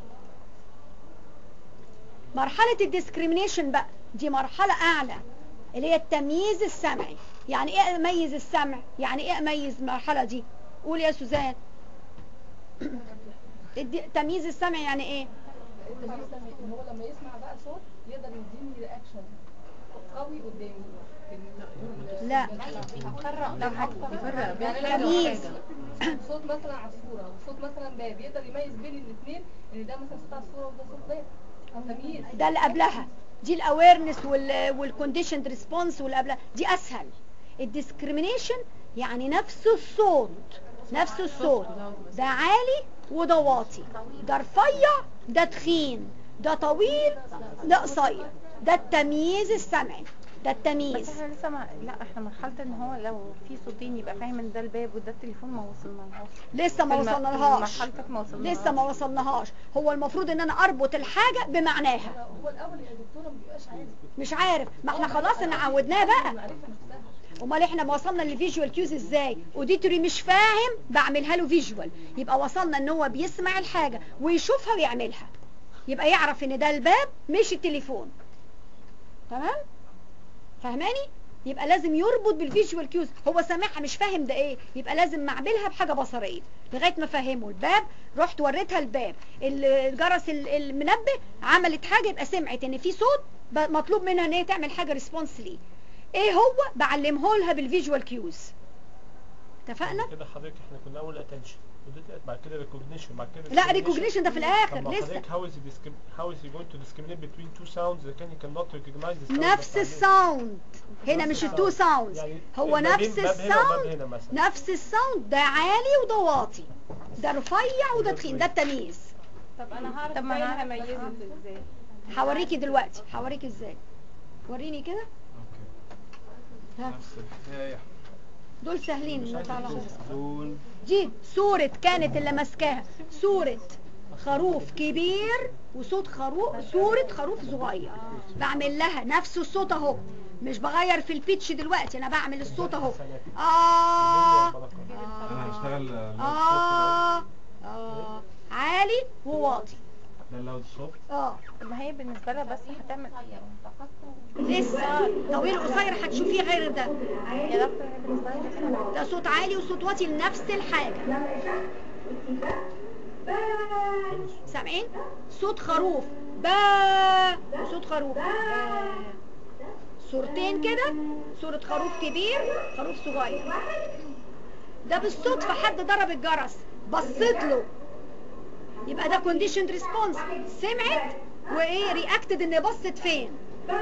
مرحلة الديسكريمينيشن بقى دي مرحلة أعلى اللي هي التمييز السمعي يعني ايه اميز السمع يعني ايه اميز المرحلة دي قول يا سوزان الدي- تمييز السمع يعني ايه التمييز ده ان هو لما يسمع بقى صوت يقدر يديني رياكشن قوي قدامي لا. تمييز صوت مثلا عصفوره وصوت مثلا باب يقدر يميز بين الاثنين ان ده مثلا صوت عصفوره وده صوت باب تمييز ده اللي قبلها دي الاويرنس والكونديشن ريسبونس واللي قبلها دي اسهل الديسكريمينيشن يعني نفس الصوت نفس الصوت ده عالي وده واطي ده رفيع ده تخين ده طويل ده قصير ده التمييز السمعي ده بس التمييز احنا لسه ما لا احنا مرحلة ان هو لو في صوتين يبقى فاهم ان ده الباب وده التليفون ما وصلناش لسه ما في الم- وصلنالهاش في مرحلتك ما وصلناش لسه ما وصلناهاش هو المفروض ان انا اربط الحاجة بمعناها هو الاول يا دكتوره ما بيبقاش عارف مش عارف ما احنا خلاص ان عودناه بقى المعرفه نفسها امال احنا ما وصلنا للفيجوال كيوز ازاي اوديتوري مش فاهم بعملها له فيجوال يبقى وصلنا ان هو بيسمع الحاجة ويشوفها ويعملها يبقى يعرف ان ده الباب مش التليفون تمام فاهماني يبقى لازم يربط بالفيجوال كيوز هو سامعها مش فاهم ده ايه يبقى لازم معملها بحاجة بصرية لغاية ما فهمه الباب رحت وريتها الباب ال- الجرس ال- المنبه عملت حاجة يبقى سمعت ان في صوت ب- مطلوب منها ان هي تعمل حاجة ريسبونس ليه ايه هو بعلمه لها بالفيجوال كيوز اتفقنا كده حضرتك احنا كنا اول اتنشن بعد كده ريكوجنيشن بعد كده لا discrimination. ريكوجنيشن ده في طب الاخر ما لسه حضرتك how is he discrim- how is he going to discriminate between two sounds that can he cannot recognize the sound نفس that's عليه؟ الساوند هنا مش التو ساوندز يعني هو ما بين نفس باب هنا وباب الساوند هنا مثلا. نفس الساوند ده عالي وده واطي ده رفيع وده تخين ده التمييز طب انا هعرف طب ما ازاي أنا- هميزه ازاي هوريكي دلوقتي هوريكي ازاي وريني كده ها نفس الحكاية دول سهلين ما تعرفوش دول دي صورة كانت اللي ماسكاها صورة خروف كبير وصوت خروف صورة خروف صغير بعمل لها نفس الصوت اهو مش بغير في البيتش دلوقتي انا بعمل الصوت اهو آه انا هشتغل آه آه عالي وواطي ده اللود سوفت اه طب ما هي بالنسبة لها بس هتعمل لسه طويل قصير هتشوفيه غير ده يا دكتور هي بالنسبة لها بس ده صوت عالي وصوت واطي لنفس الحاجة سامعين صوت خروف با وصوت خروف با. صورتين كده صورة خروف كبير خروف صغير ده بالصدفة حد ضرب الجرس بصيت له يبقى ده كونديشن ريسبونس سمعت وايه رياكتد ان بصت فين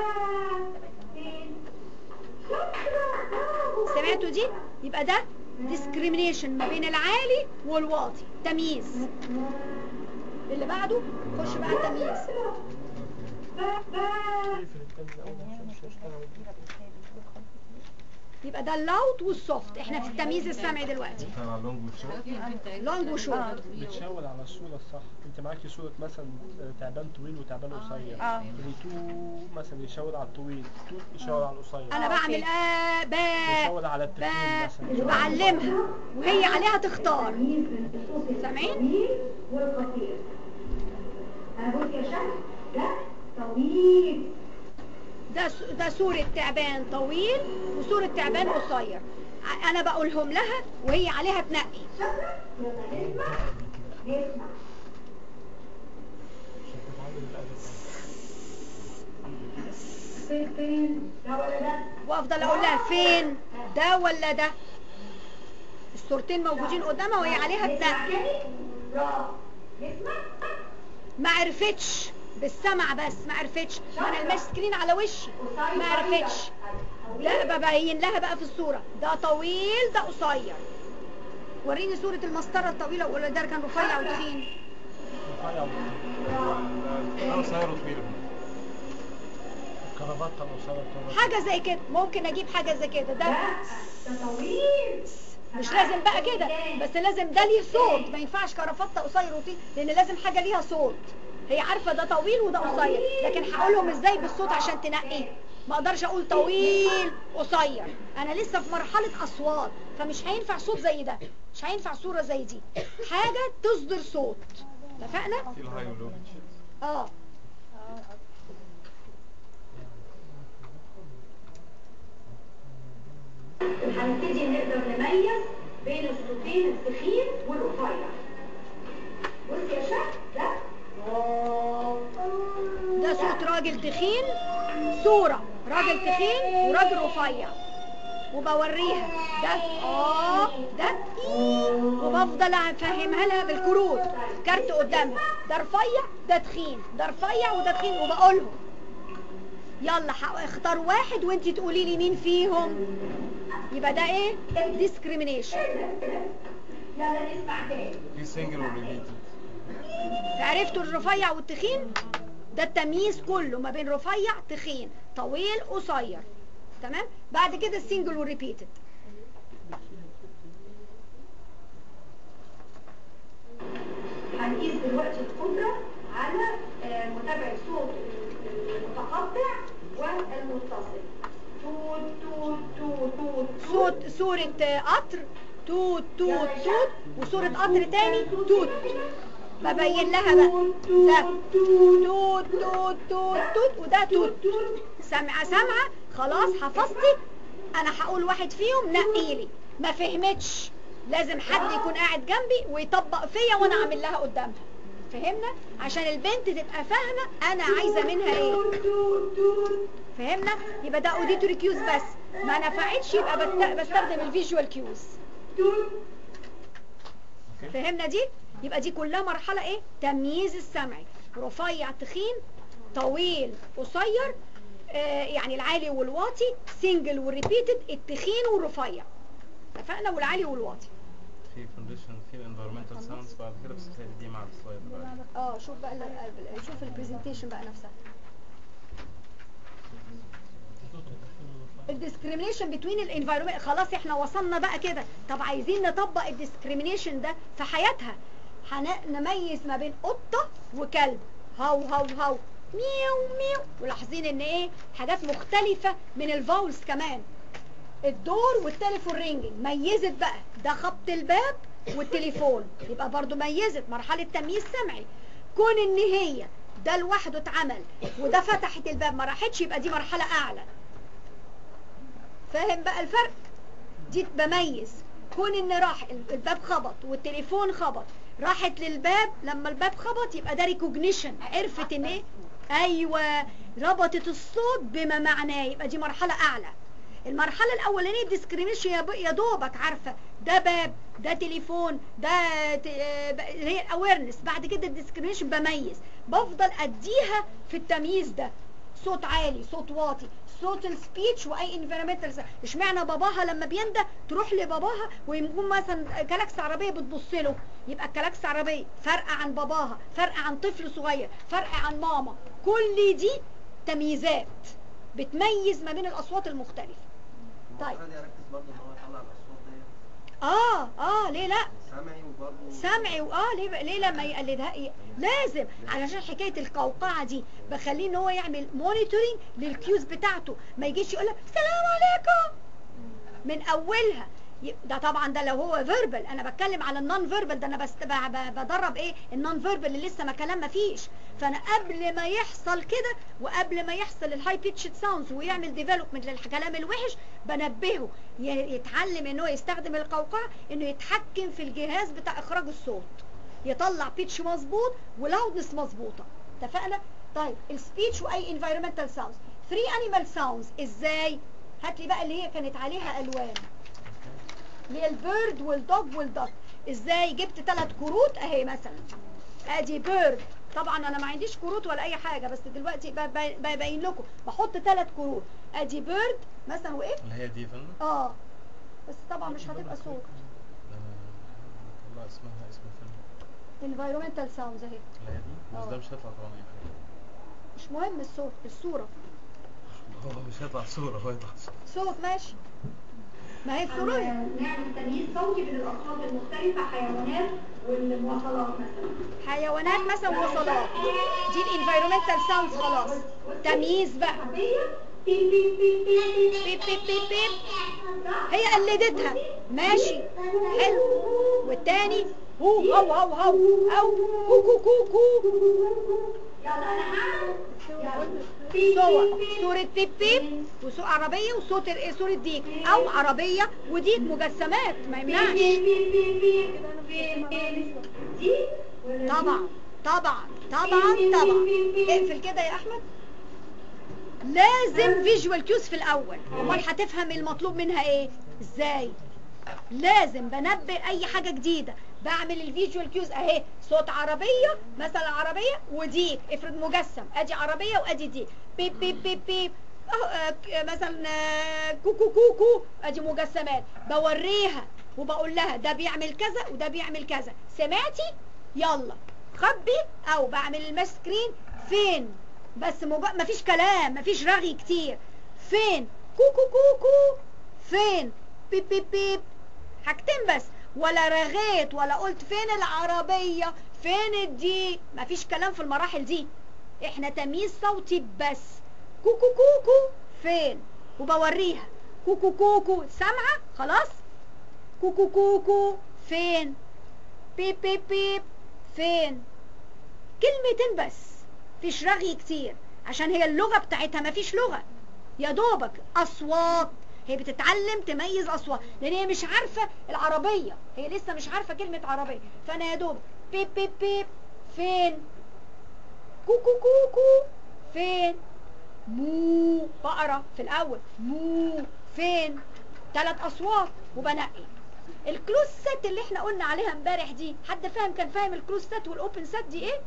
سمعتوا دي يبقى ده discrimination ما بين العالي والواطي تمييز اللي بعده خش بقى التمييز يبقى ده اللاوت والسوفت احنا في التمييز السمعي دلوقتي بتاع لونج وشورت لونج وشورت بتشاور على الصورة الصح انت معاكي صورة مثلا تعبان طويل وتعبان قصير اه تو مثلا يشاور على الطويل تو يشاور على القصير انا آه، بعمل أوكي. آه با يشاور على التخين با مثلا وبعلمها وهي عليها تختار سامعين والقصير انا قلت يا شهر ده طويل ده س- ده صورة تعبان طويل وصورة تعبان قصير ع- انا بقولهم لها وهي عليها تنقي شكرا يلا نسمع نسمع فين فين ده ولا ده وافضل اقول لها فين ده ولا ده الصورتين موجودين قدامها وهي عليها نسمع تنقي تاني برافو نسمع ما عرفتش بالسمع بس ما عرفتش ما انا الماش سكرين على وشي ما عرفتش لا ببين لها بقى في الصورة ده طويل ده قصير وريني صورة المسطرة الطويلة ولا ده كان رفيع وتخين رفيع لا قصير وطويل كرافته قصيرة كرافته حاجة زي كده ممكن اجيب حاجة زي كده ده ده ده طويل مش لازم بقى كده بس لازم ده ليه صوت ما ينفعش كرافته قصير وطويل لان لازم حاجة ليها صوت هي عارفة ده طويل وده قصير لكن هقولهم ازاي بالصوت عشان تنقي ما اقدرش اقول طويل قصير انا لسه في مرحلة اصوات فمش هينفع صوت زي ده مش هينفع صورة زي دي حاجة تصدر صوت اتفقنا في الهاي ولو اه هنبتدي نقدر نميز بين الصوتين التخين والرفيع بص يا شهر ده ده صوت راجل تخين صورة راجل تخين وراجل رفيع وبوريها ده اه ده إيه وبفضل افهمها لها بالكروت كارت قدامها ده رفيع ده تخين ده رفيع وده تخين وبقولهم يلا ح- اختار واحد وانت تقولي لي مين فيهم يبقى ده ايه discrimination يلا نسمع تاني في سنجل وريبيتد عرفتوا الرفيع والتخين ده التمييز كله ما بين رفيع تخين طويل قصير تمام بعد كده السنجل والريبيتد هنقيس دلوقتي القدرة على آه، متابعة صوت المتقطع والمتصل توت توت توت توت صوت صورة آه، قطر توت توت توت وصورة قطر تاني توت ببين لها بقى ده توت توت توت توت توت وده توت سامعة سامعة خلاص حفظتي انا هقول واحد فيهم نقيلي ما فهمتش لازم حد يكون قاعد جنبي ويطبق فيا وانا اعمل لها قدامها فهمنا عشان البنت تبقى فاهمة انا عايزة منها ايه فهمنا يبقى ده اوديتوري كيوز بس ما نفعتش يبقى بست- بستخدم الفيجوال كيوز فهمنا دي يبقى دي كلها مرحلة ايه تمييز السمعي رفيع تخين طويل قصير آه يعني العالي والواطي سنجل والريبيتد التخين والرفيع اتفقنا والعالي والواطي في كونديشن في انفيرمنتال ساوندز بعد كده بس هي دي مع السلايد بقى اه شوف بقى ال- شوف البرزنتيشن بقى نفسها الديسكريميشن بتوين الانفايرمنت خلاص احنا وصلنا بقى كده طب عايزين نطبق الديسكريميشن ده في حياتها هنميز ما بين قطة وكلب هاو هاو هاو ميو ميو ولاحظين ان ايه حاجات مختلفة من الفاولز كمان الدور والتليفون رينجنج ميزت بقى ده خبط الباب والتليفون يبقى برضو ميزت مرحلة تمييز سمعي كون ان هي ده لوحده اتعمل وده فتحت الباب ما راحتش يبقى دي مرحلة اعلى فاهم بقى الفرق دي بميز كون ان راح الباب خبط والتليفون خبط راحت للباب لما الباب خبط يبقى ده ريكوجنيشن عرفت ان ايه ايوه ربطت الصوت بما معناه يبقى دي مرحلة اعلى المرحلة الاولانية ديسكريميشن يا ب- يا دوبك عارفة ده باب ده تليفون ده ت- آه، ب- اللي هي الاويرنس بعد كده الديسكريميشن بميز بفضل اديها في التمييز ده صوت عالي صوت واطي صوت السبيتش واي انفيرمنتال اشمعنى باباها لما بيندى تروح لباباها ويكون مثلا كلاكس عربيه بتبص له يبقى الكلاكس عربيه فرق عن باباها فرق عن طفل صغير فرق عن ماما كل دي تمييزات بتميز ما بين الاصوات المختلفه طيب المفروض يركز برضه ان هو يطلع الاصوات ديت اه اه ليه لا سمعي وبرضه سمعي واه ليه ليه لما يقلدها إيه؟ لازم علشان حكايه القوقعه دي بخليه ان هو يعمل مونيتورنج للكيوز بتاعته ما يجيش يقول لك السلام عليكم من اولها ي- ده طبعا ده لو هو فيربال انا بتكلم على النون فيربال ده انا بس ب- ب- بدرب ايه النون فيربال اللي لسه ما كلام ما فيش فانا قبل ما يحصل كده وقبل ما يحصل الهاي بيتش ساوندز ويعمل ديفلوبمنت للكلام الوحش بنبهه ي- يتعلم ان هو يستخدم القوقعه انه يتحكم في الجهاز بتاع اخراج الصوت يطلع بيتش مظبوط ولاودنس مظبوطه اتفقنا طيب السبيتش واي انفايرمنتال ساوندز 3 انيمال ساوندز ازاي هات لي بقى اللي هي كانت عليها الوان اللي هي البيرد والدوج والدك ازاي جبت ثلاث كروت اهي مثلا ادي بيرد طبعا انا ما عنديش كروت ولا اي حاجه بس دلوقتي ب- ب- ببين لكم بحط ثلاث كروت ادي بيرد مثلا وايه اللي هي دي فن اه بس طبعا مش هتبقى صوت طلع اسمها اسم الفيلم environmental sounds اهي اللي هي دي بس آه. ده مش هيطلع طبعا اي حاجه مش مهم الصوت الصورة هو مش هيطلع صورة هو يطلع صورة صوت ماشي ما هي الصورة نعمل تمييز صوتي بين الأصوات المختلفة حيوانات والمواصلات مثلا حيوانات مثلا وصلات دي الانفيرومنتال ساوندز خلاص تمييز بقى عربية بيب بيب بيب بيب بيب بيب بيب بيب هي قلدتها ماشي حلو والتاني هو هو هو هو او كو كو كو كو يلا أنا هعمل يلا صور صورة بيب بيب وصورة عربية وصوت ال- صورة ديك او عربية وديك مجسمات ما يمنعش بيب بيب بيب بيب بيب دي ولا طبعا طبعا طبعا طبعا اقفل كده يا احمد لازم فيجوال كيوز في الاول امال هتفهم المطلوب منها ايه ازاي لازم بنبه اي حاجه جديده بعمل الفيجوال كيوز اهي صوت عربيه مثلا عربيه وديك افرض مجسم ادي عربيه وادي ديك بيب بيب بيب بيب أهو، آه، ك- مثلا آه، كوكو كوكو ادي مجسمات بوريها وبقول لها ده بيعمل كذا وده بيعمل كذا سمعتي يلا خبي او بعمل الماس سكرين فين بس مج... مفيش كلام مفيش رغي كتير فين كوكو كوكو فين بيب بيب بيب حاجتين بس ولا رغيت ولا قلت فين العربية فين الدي مفيش كلام في المراحل دي احنا تمييز صوتي بس كوكو كوكو فين وبوريها كوكو كوكو سامعة خلاص كوكو كوكو فين بيب بيب بيب فين كلمتين بس فيش رغي كتير عشان هي اللغة بتاعتها مفيش لغة يا دوبك أصوات هي بتتعلم تميز أصوات لأن هي مش عارفة العربية هي لسه مش عارفة كلمة عربية فأنا يا دوب بيب بيب بيب فين كوكو كوكو فين مو بقرة في الأول مو فين ثلاث أصوات وبنقي الكلوز سيت اللي احنا قلنا عليها امبارح دي حد فاهم كان فاهم الكلوز سيت والاوبن سيت دي ايه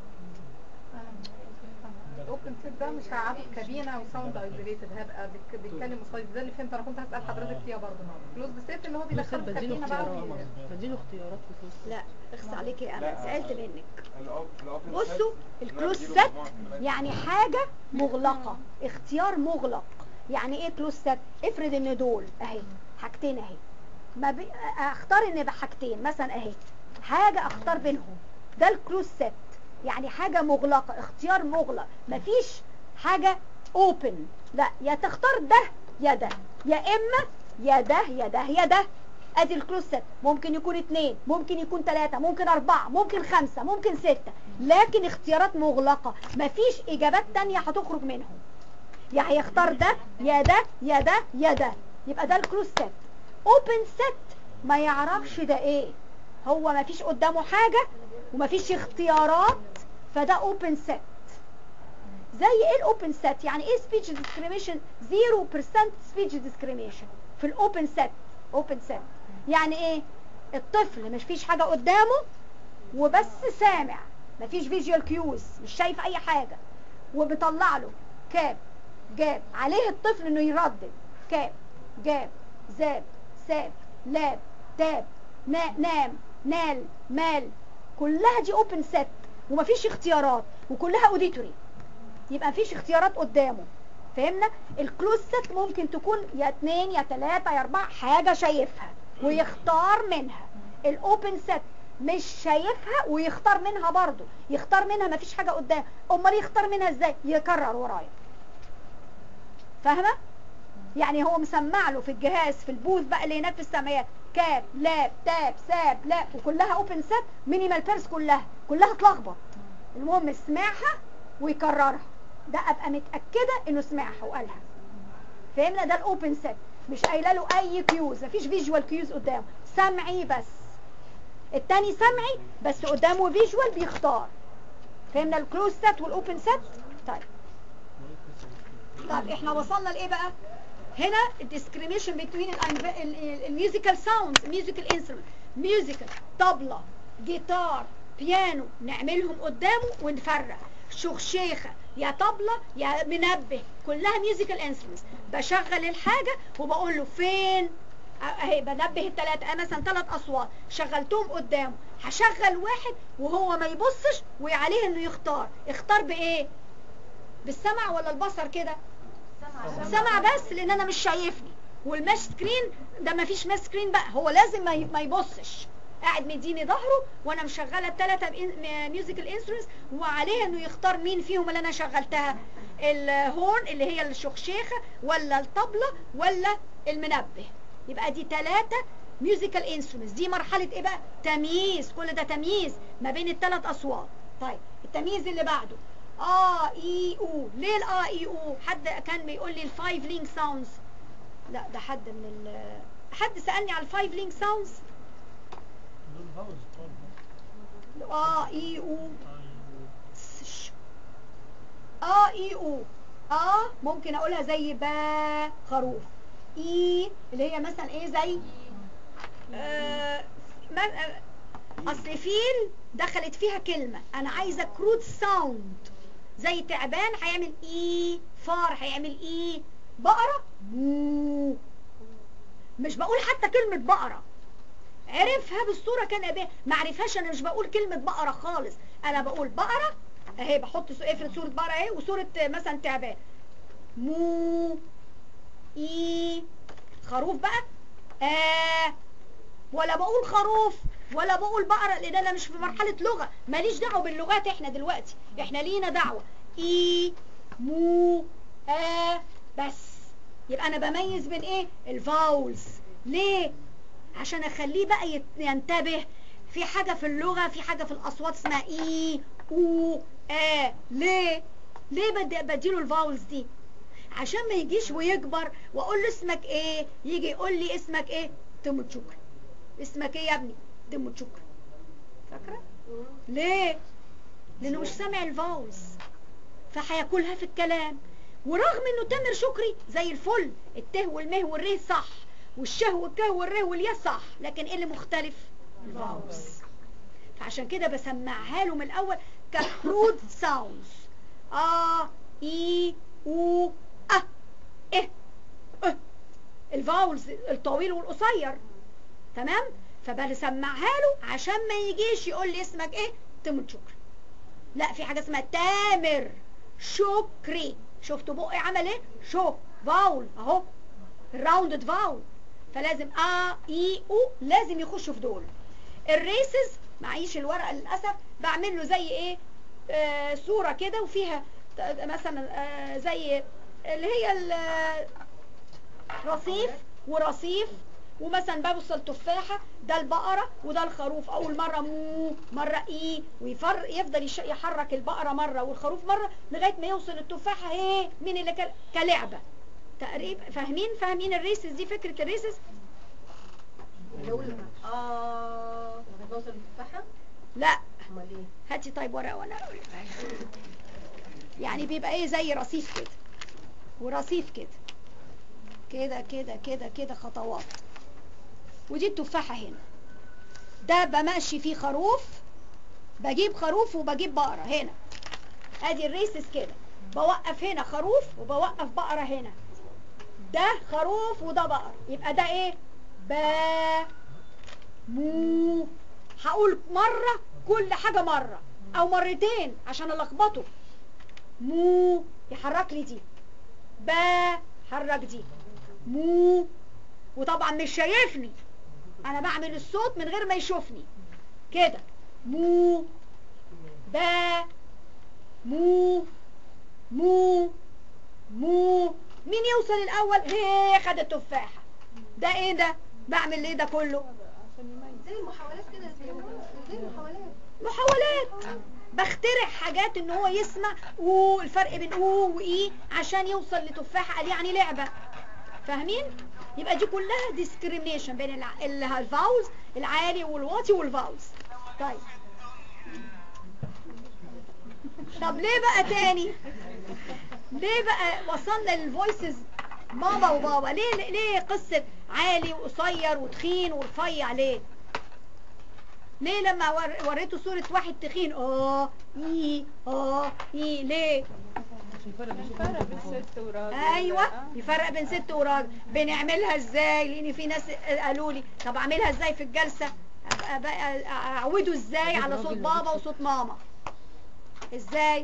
الاوبن سيت ده مش هقعده في كابينه وساوند ايزوليتد هبقى بك- بيتكلم قصير ده اللي فهمت انا كنت هسال حضرتك فيها برضه كلوز سيت اللي هو بيدخله في كابينه بقى وي- بديله اختيارات في فلوس لا اخس عليك يا امل لا. زعلت منك الأوب- الأوبن بصوا سيت، الكلوز لا، بديله سيت مجموعة كلمات. يعني حاجة مغلقة اختيار مغلق يعني ايه كلوز سيت افرض ان دول اهي حاجتين اهي ما بي... اختار ان بحاجتين مثلا اهي حاجة اختار بينهم ده الكلوز سيت يعني حاجة مغلقة اختيار مغلق مفيش حاجة اوبن لا يا تختار ده يا ده يا اما يا ده يا ده يا ده ادي الكلوز سيت ممكن يكون اتنين ممكن يكون تلاتة ممكن اربعة ممكن خمسة ممكن ستة لكن اختيارات مغلقة مفيش اجابات تانية هتخرج منهم يا هيختار ده يا ده يا ده يا ده يبقى ده الكلوز سيت اوبن سيت ما يعرفش ده ايه هو ما فيش قدامه حاجة وما فيش اختيارات فده اوبن سيت زي ايه الاوبن سيت يعني ايه speech discrimination 0% speech discrimination في الاوبن سيت اوبن سيت يعني ايه الطفل مش فيش حاجة قدامه وبس سامع مفيش فيجوال كيوز مش شايف اي حاجة وبطلع له كاب جاب عليه الطفل انه يردد كاب جاب زاب ساب لاب تاب نا نام نال مال كلها دي اوبن سيت ومفيش اختيارات وكلها اوديتوري يبقى مفيش اختيارات قدامه فهمنا الكلوز ست ممكن تكون يا اتنين يا تلاتة يا اربعة حاجة شايفها ويختار منها الاوبن ست مش شايفها ويختار منها برضو يختار منها مفيش حاجة قدام امال يختار منها ازاي يكرر ورايا فاهمة يعني هو مسمع له في الجهاز في البوث بقى اللي هناك في السمايات كاب لاب تاب ساب لاب وكلها اوبن سيت مينيمال بيرس كلها كلها اتلخبط المهم سمعها ويكررها ده ابقى متاكده انه سمعها وقالها فهمنا ده الاوبن سيت مش قايله له اي كيوز مفيش فيجوال كيوز قدامه سمعي بس التاني سمعي بس قدامه فيجوال بيختار فهمنا الكلوز سيت والاوبن سيت طيب طب احنا وصلنا لايه بقى هنا الديسكريميشن بين الميوزيكال ساوندز ميوزيكال انسترومنت ميوزيكال طبلة جيتار بيانو نعملهم قدامه ونفرق شخشيخة يا طبلة يا منبه كلها ميوزيكال انسترومنتس بشغل الحاجة وبقول له فين اهي بنبه الثلاثة مثلا ثلاث اصوات شغلتهم قدامه هشغل واحد وهو ما يبصش وعليه انه يختار اختار بايه بالسمع ولا البصر كده سمع بس لان انا مش شايفني والماش سكرين ده ما فيش ماش سكرين بقى هو لازم ما ي- ما يبصش قاعد مديني ظهره وانا مشغله الثلاثه ميوزيكال انسترومنتس وعليه انه يختار مين فيهم اللي انا شغلتها الهورن اللي هي الشخشيخه ولا الطبله ولا المنبه يبقى دي ثلاثه ميوزيكال انسترومنتس دي مرحله ايه بقى تمييز كل ده تمييز ما بين الثلاث اصوات طيب التمييز اللي بعده اه اي او ليه الاه اي او حد كان بيقول لي الفايف لينك ساوندز لا ده حد من ال حد سالني على الفايف لينك ساوندز اه اي او سش. اه اي او اه ممكن اقولها زي با خروف اي اللي هي مثلا ايه زي آه ما آه، اصل فيل دخلت فيها كلمة انا عايزة كروت ساوند زي تعبان هيعمل اي فار هيعمل اي بقرة مو مش بقول حتى كلمة بقرة عرفها بالصورة كان أبيه ما عرفهاش انا مش بقول كلمة بقرة خالص انا بقول بقرة اهي بحط سو- افرض صورة بقرة اهي وصورة مثلا تعبان مو اي خروف بقى آه ولا بقول خروف ولا بقول بقرة لان انا مش في مرحلة لغة ماليش دعوة باللغات احنا دلوقتي احنا لينا دعوة اي مو آ بس يبقى انا بميز بين ايه الفاولز ليه عشان اخليه بقى يت- ينتبه في حاجة في اللغة في حاجة في الاصوات اسمها اي او آ ليه ليه بدي بديله الفاولز دي عشان ما يجيش ويكبر واقول له اسمك ايه يجي يقول لي اسمك ايه تم شكرا اسمك ايه يا ابني تم شكرا فاكره ليه لانه مش سامع الفاولز فهياكلها في الكلام ورغم انه تامر شكري زي الفل الته والمه والره صح والشه والكه والره واليا صح لكن ايه اللي مختلف الفاولز فعشان كده بسمعها له من الاول ككرود ساوندز ا اي او ا اه اه الفاولز الطويل والقصير تمام فبسمعها له عشان ما يجيش يقول لي اسمك ايه تامر شكري لا في حاجه اسمها تامر شكري شفتوا بقي عمل ايه شو فاول اهو الراوندد فاول فلازم ا اي او لازم يخشوا في دول الريسز معيش الورقه للاسف بعمل له زي ايه آه صوره كده وفيها ت- مثلا آه زي اللي هي ال- رصيف ورصيف ومثلا ببص التفاحة ده البقرة وده الخروف أول مرة مو مرة إي ويفر يفضل يش- يحرك البقرة مرة والخروف مرة لغاية ما يوصل التفاحة إيه مين اللي كل... كلعبة تقريبا فاهمين فاهمين الريسز دي فكرة الريسز نقول اه نوصل التفاحة لا امال ايه هاتي طيب ورقة وانا اقول لك. يعني بيبقى ايه زي رصيف كده ورصيف كده كده كده كده كده خطوات ودي التفاحة هنا ده بمشي فيه خروف بجيب خروف وبجيب بقرة هنا ادي الريسس كده بوقف هنا خروف وبوقف بقرة هنا ده خروف وده بقر يبقى ده ايه با مو هقول مرة كل حاجة مرة او مرتين عشان الخبطه مو يحرك لي دي با حرك دي مو وطبعا مش شايفني انا بعمل الصوت من غير ما يشوفني كده مو با مو مو مو مين يوصل الاول هي خد التفاحه ده ايه ده بعمل ايه ده كله زي المحاولات كده زي المحاولات محاولات بخترع حاجات ان هو يسمع والفرق بين او واي عشان يوصل لتفاحه قال يعني لعبه فاهمين يبقى دي كلها ديسكريميشن بين الع... ال- الفاولز العالي والواطي والفاولز طيب طب ليه بقى تاني ليه بقى وصلنا للفويسز ماما وبابا ليه ليه قصه عالي وقصير وتخين ورفيع ليه ليه لما ور- وريته صورة واحد تخين اه اي اه اي ليه فرق بين ست وراجل ايوه يفرق بين ست وراجل بنعملها ازاي لان في ناس قالوا لي طب اعملها ازاي في الجلسة أبقى بقى اعوده ازاي على صوت بابا وصوت ماما ازاي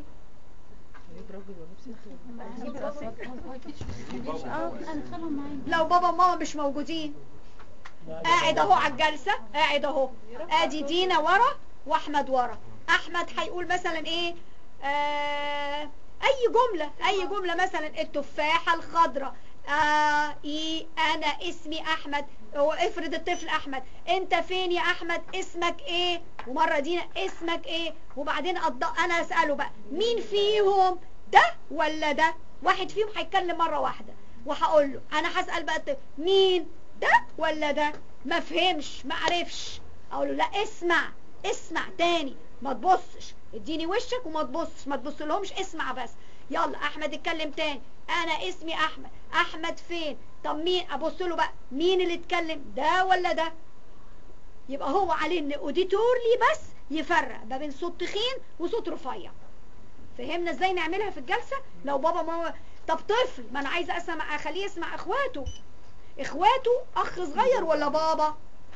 اه ادخلهم معايا لو بابا وماما مش موجودين قاعد اهو على الجلسة قاعد اهو ادي دينا ورا واحمد ورا احمد هيقول مثلا ايه آه اي جملة اي جملة مثلا التفاحة الخضراء آه ايه انا اسمي احمد هو افرض الطفل احمد انت فين يا احمد اسمك ايه ومرة دينا اسمك ايه وبعدين أض- انا اسأله بقى مين فيهم ده ولا ده واحد فيهم هيتكلم مرة واحدة وهقول له انا هسأل بقى الطفل مين ده ولا ده ما فهمش ما عرفش اقول له لا اسمع اسمع تاني ما تبصش اديني وشك وما تبصش ما تبص لهمش اسمع بس يلا احمد اتكلم تاني انا اسمي احمد احمد فين طب مين ابص له بقى مين اللي اتكلم ده ولا ده يبقى هو عليه ان اوديتورلي بس يفرق ما بين صوت تخين وصوت رفيع فهمنا ازاي نعملها في الجلسة لو بابا ماما طب طفل ما انا عايزه اسمع اخليه يسمع اخواته اخواته اخ صغير ولا بابا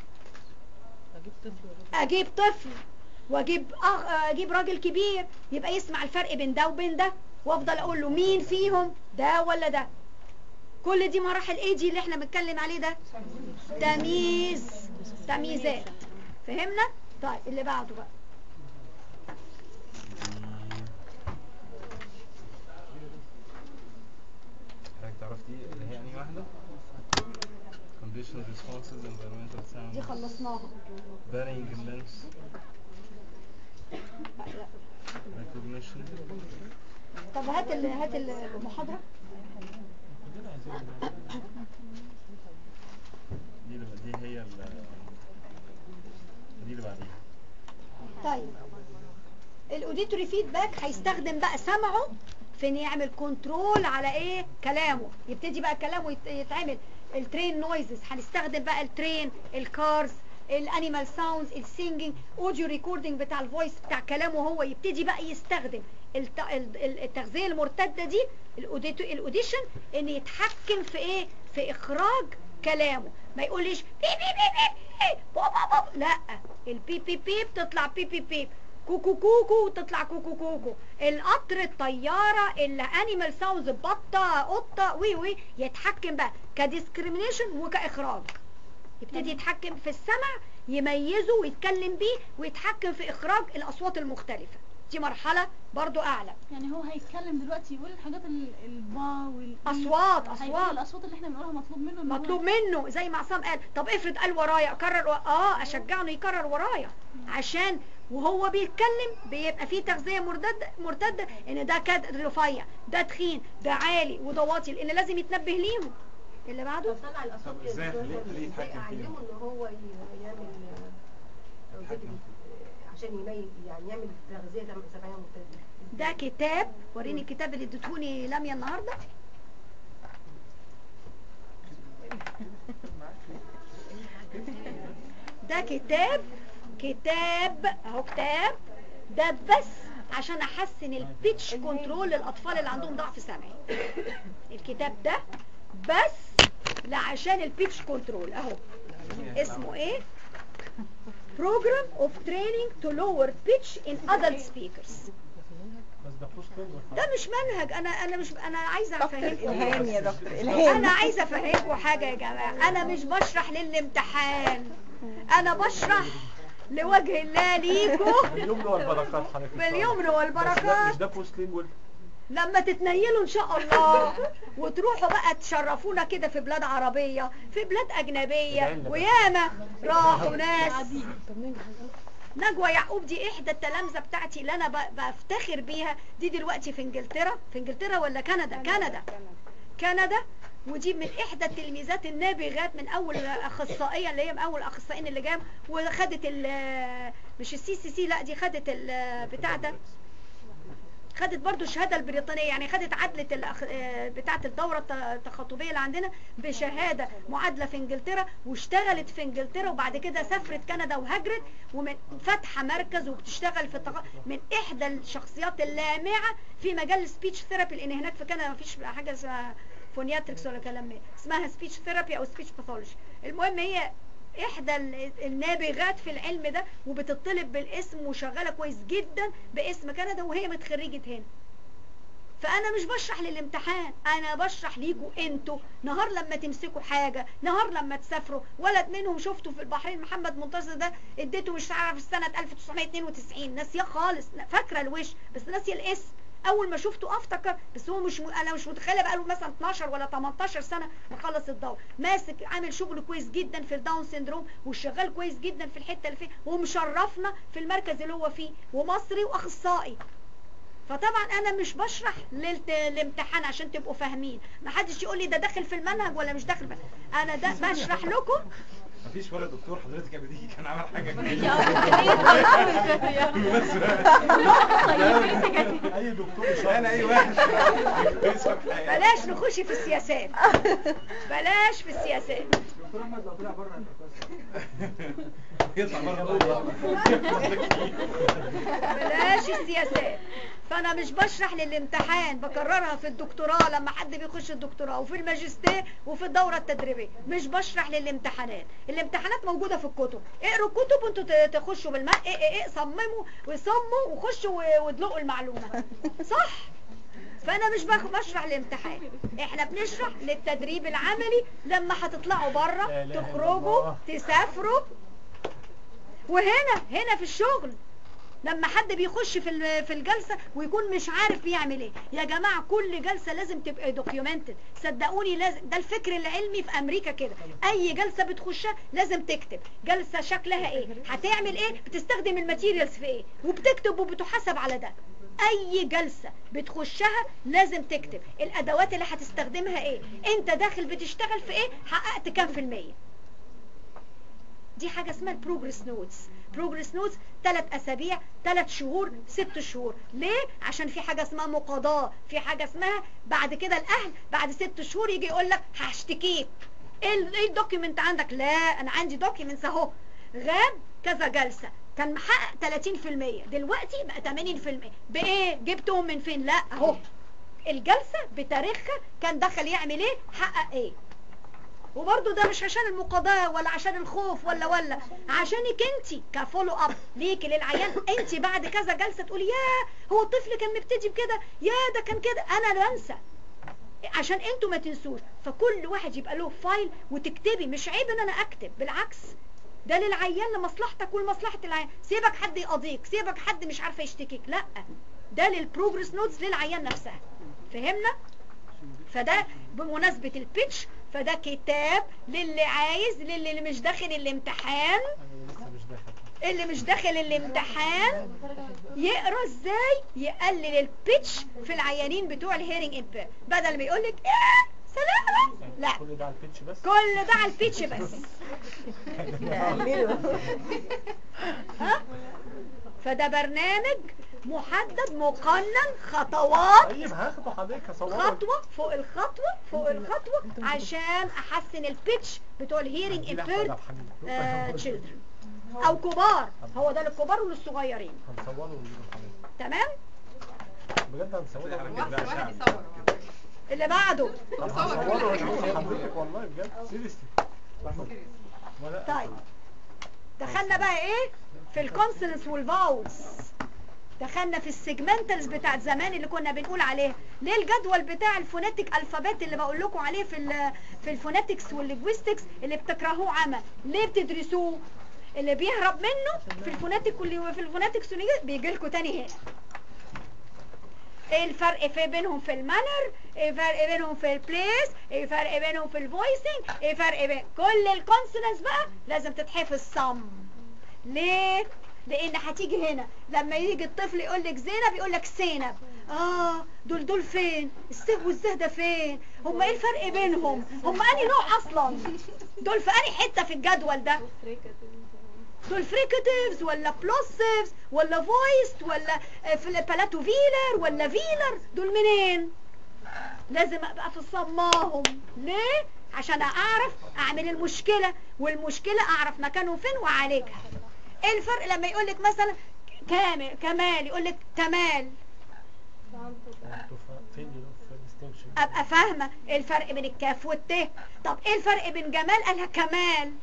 اجيب طفل واجيب أخ... اجيب راجل كبير يبقى يسمع الفرق بين ده وبين ده وافضل اقول له مين فيهم ده ولا ده كل دي مراحل ايه دي اللي احنا بنتكلم عليه ده تمييز تمييزات فهمنا طيب اللي بعده بقى حضرتك تعرف دي اللي هي انهي واحدة؟ conditional responses environmental sound دي خلصناها varying in length recognition طب هات ال... هات ال- المحاضرة دي اللي دي هي ال دي اللي بعديها طيب الاوديتوري فيدباك هيستخدم بقى سمعه في ان يعمل كنترول على ايه كلامه يبتدي بقى كلامه يت- يتعمل الترين نويزز هنستخدم بقى الترين الكارز الانيمال ساوندز السينجينج اوديو ريكوردنج بتاع الفويس بتاع كلامه هو يبتدي بقى يستخدم الت- ال- ال- التغذيه المرتده دي الاوديتو الاوديشن ان يتحكم في ايه في اخراج كلامه ما يقوليش بي بي بي بي بي بابا بابا لا البي بي بي بتطلع بي بي بي كوكو كوكو تطلع كوكو كوكو القطر الطيارة الانيمال ساوندز بطة قطة وي وي يتحكم بقى كديسكريميشن وكاخراج يبتدي يتحكم في السمع يميزه ويتكلم بيه ويتحكم في اخراج الاصوات المختلفة دي مرحلة برضو اعلى يعني هو هيتكلم دلوقتي يقول الحاجات ال- البا وال أصوات- هيقول أصوات. الاصوات اللي احنا بنقولها مطلوب منه إن هو- مطلوب منه زي ما عصام قال طب افرض قال ورايا اكرر و... اه اشجعه انه يكرر ورايا عشان وهو بيتكلم بيبقى فيه تغذية مرتدة مرتدة ان ده كاد رفيع ده تخين ده عالي وده واطي لان لازم يتنبه ليهم اللي بعده طلع الاصوات طب ازاي كده أخليه- أخليه ازاي يتحكم اعلمه فيهم؟ ان هو ي- يعمل آه، يتحكم. آه، عشان يميز يعني يعمل تغذيه سمعيه مرتده ده كتاب وريني الكتاب اللي اديتهوني لميا النهارده ده كتاب كتاب اهو كتاب ده بس عشان احسن البيتش كنترول للاطفال اللي عندهم ضعف سمعي الكتاب ده بس لعشان البيتش كنترول اهو اسمه ايه Program of Training to Lower Pitch in Adult Speakers ده بوست لينجوال ده مش منهج انا انا مش انا عايزه دكتور افهمكم الهام يا دكتور الهام انا عايزه افهمكم حاجه يا جماعه انا مش بشرح للامتحان انا بشرح لوجه الله ليكم اليمن والبركات حضرتك باليمن بس ده- والبركات مش ده بوست لينجوال لما تتنيلوا ان شاء الله وتروحوا بقى تشرفونا كده في بلاد عربية في بلاد اجنبية وياما راحوا ناس نجوى يعقوب دي احدى التلامذة بتاعتي اللي انا ب- بفتخر بيها دي دلوقتي في انجلترا في انجلترا ولا كندا كندا كندا ودي من احدى التلميذات النابغات من اول اخصائيه اللي هي من اول اخصائيين اللي جام وخدت ال- مش السي سي سي لا دي خدت ال- بتاع ده خدت برضو الشهاده البريطانيه يعني خدت عدله الأخ... آه، بتاعه الدوره الت- التخاطبيه اللي عندنا بشهاده معادله في انجلترا واشتغلت في انجلترا وبعد كده سافرت كندا وهاجرت ومن فاتحه مركز وبتشتغل في التخ... من احدى الشخصيات اللامعه في مجال السبيتش ثيرابي لان هناك في كندا مفيش حاجه اسمها فونياتريكس ولا كلام من اسمها سبيتش ثيرابي او سبيتش باثولوجي المهم هي احدى ال- النابغات في العلم ده وبتطلب بالاسم وشغاله كويس جدا باسم كندا وهي متخرجه هنا فانا مش بشرح للامتحان انا بشرح ليكوا انتوا نهار لما تمسكوا حاجة نهار لما تسافروا ولد منهم شفته في البحرين محمد منتصر ده اديته مش عارف السنة 1992 ناسيه خالص فاكرة الوش بس ناسيه الاسم اول ما شفته افتكر بس هو مش م... انا مش متخيله بقى له مثلا 12 ولا 18 سنه مخلص الدوره ماسك عامل شغل كويس جدا في الداون سيندروم وشغال كويس جدا في الحته اللي فيه ومشرفنا في المركز اللي هو فيه ومصري واخصائي فطبعا انا مش بشرح للامتحان عشان تبقوا فاهمين ما حدش يقول لي ده داخل في المنهج ولا مش داخل في المنهج. انا ده بشرح لكم مفيش ولا دكتور حضرتك قبل دي كان عمل حاجه اي دكتور مش انا اي واحد بلاش نخش في السياسات بلاش في السياسات دكتور احمد لو طلع بره يطلع بره بلاش السياسات فانا مش بشرح للامتحان بكررها في الدكتوراه لما حد بيخش الدكتوراه وفي الماجستير وفي الدورة التدريبية مش بشرح للامتحانات الامتحانات موجودة في الكتب اقروا الكتب وانتوا ت- تخشوا بالماء ايه ايه ايه صمموا وصموا وخشوا و- وادلقوا المعلومة صح فانا مش بخ- بشرح الامتحان احنا بنشرح للتدريب العملي لما هتطلعوا بره لا إله إلا تخرجوا الله. تسافروا وهنا هنا في الشغل لما حد بيخش في ال- في الجلسة ويكون مش عارف بيعمل ايه يا جماعة كل جلسة لازم تبقى دوكيومنتد صدقوني لازم ده الفكر العلمي في امريكا كده اي جلسة بتخشها لازم تكتب جلسة شكلها ايه هتعمل ايه بتستخدم الماتيريالز في ايه وبتكتب وبتحاسب على ده اي جلسة بتخشها لازم تكتب الادوات اللي هتستخدمها ايه انت داخل بتشتغل في ايه حققت كام في المية دي حاجة اسمها البروجرس نوتس بروجرس نوتس ثلاث اسابيع ثلاث شهور ست شهور ليه عشان في حاجة اسمها مقاضاة في حاجة اسمها بعد كده الاهل بعد ست شهور يجي يقول لك هشتكيك ايه ال- ايه الدوكيمنت عندك لا انا عندي دوكيمنتس اهو غاب كذا جلسة كان محقق 30% دلوقتي بقى 80% بايه جبتهم من فين لا اهو الجلسة بتاريخها كان دخل يعمل ايه حقق ايه وبرضه ده مش عشان المقاضاة ولا عشان الخوف ولا ولا عشانك انت كفولو اب ليكي للعيان انت بعد كذا جلسة تقولي يا هو الطفل كان مبتدي بكده يا ده كان كده انا بنسى عشان انتوا ما تنسوش فكل واحد يبقى له فايل وتكتبي مش عيب ان انا اكتب بالعكس ده للعيان لمصلحتك ولمصلحة العيان سيبك حد يقضيك سيبك حد مش عارفه يشتكيك لا ده للبروجرس نوتس للعيان نفسها فهمنا فده بمناسبة البيتش فده كتاب للي عايز للي اللي مش داخل الامتحان لسه مش داخل اللي مش داخل الامتحان يقرا ازاي يقلل البيتش في العيانين بتوع الهيرنج امبير بدل ما يقول لك ايه سلام لا كل ده على البيتش بس كل ده على البيتش بس ها فده برنامج محدد مقنن خطوات طيب هاخده حضرتك هصوره خطوة فوق الخطوة فوق الخطوة عشان احسن البيتش بتوع الهيرنج امبيرد تشيلدرن او كبار هو ده للكبار وللصغيرين هنصوره ونجيبه لحضرتك تمام بجد هنصوره واحد واحد يصور اللي بعده هنصوره ونجيبه لحضرتك والله بجد سيريسلي طيب دخلنا بقى ايه في الكونسوننس والفاولز دخلنا في السيجمنتالز بتاعت زمان اللي كنا بنقول عليها ليه الجدول بتاع الفوناتيك الفابت اللي بقول لكم عليه في ال في الفوناتكس واللينجويستكس اللي بتكرهوه عمى ليه بتدرسوه اللي بيهرب منه في الفوناتيك واللي في الفوناتكس بيجي لكم تاني هنا ايه الفرق في بينهم في المانر ايه الفرق بينهم في البليس ايه الفرق بينهم في الفويسنج ايه الفرق بين كل الكونسونانتس بقى لازم تتحفظ صم ليه لان هتيجي هنا لما يجي الطفل يقول لك زينب يقول لك سينب اه دول دول فين السه والزه ده فين هم ايه الفرق بينهم هم انهي نوع اصلا دول في انهي حته في الجدول ده دول فريكاتيفز ولا بلوسيفز ولا فويست ولا آه، في بالاتو فيلر ولا فيلر دول منين لازم ابقى في صماهم ليه عشان اعرف اعمل المشكله والمشكله اعرف مكانه فين واعالجها ايه الفرق لما يقول لك مثلا كامل كمال يقول لك تمال انتوا فا- فين يو في الديستنكشن ابقى فاهمه ايه الفرق بين الكاف والت طب ايه الفرق بين جمال قالها كمال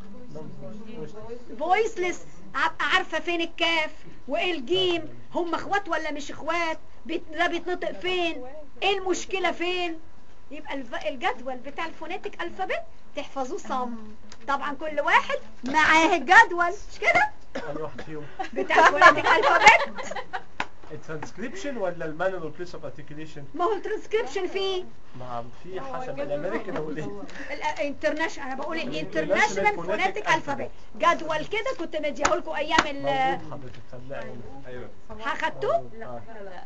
فويسلس ابقى عارفه فين الكاف وايه الجيم هم اخوات ولا مش اخوات بيت- ده بيتنطق فين ايه المشكله فين يبقى الف- الجدول بتاع الفونيتك الفابت تحفظوه صم طبعا كل واحد معاه الجدول مش كده انهي واحد فيهم بتاع الفونيتك الفابت الترانسكريبشن ولا المانوال بليس اوف ارتكيوليشن ما هو الترانسكريبشن فيه مع في حسب الامريكان او الايه الانترناشونال انا بقول الانترناشونال فونيتك الفابت جدول كده كنت مديه لكم ايام ال موجود حضرتك صدقني ايوه خدتوه آه.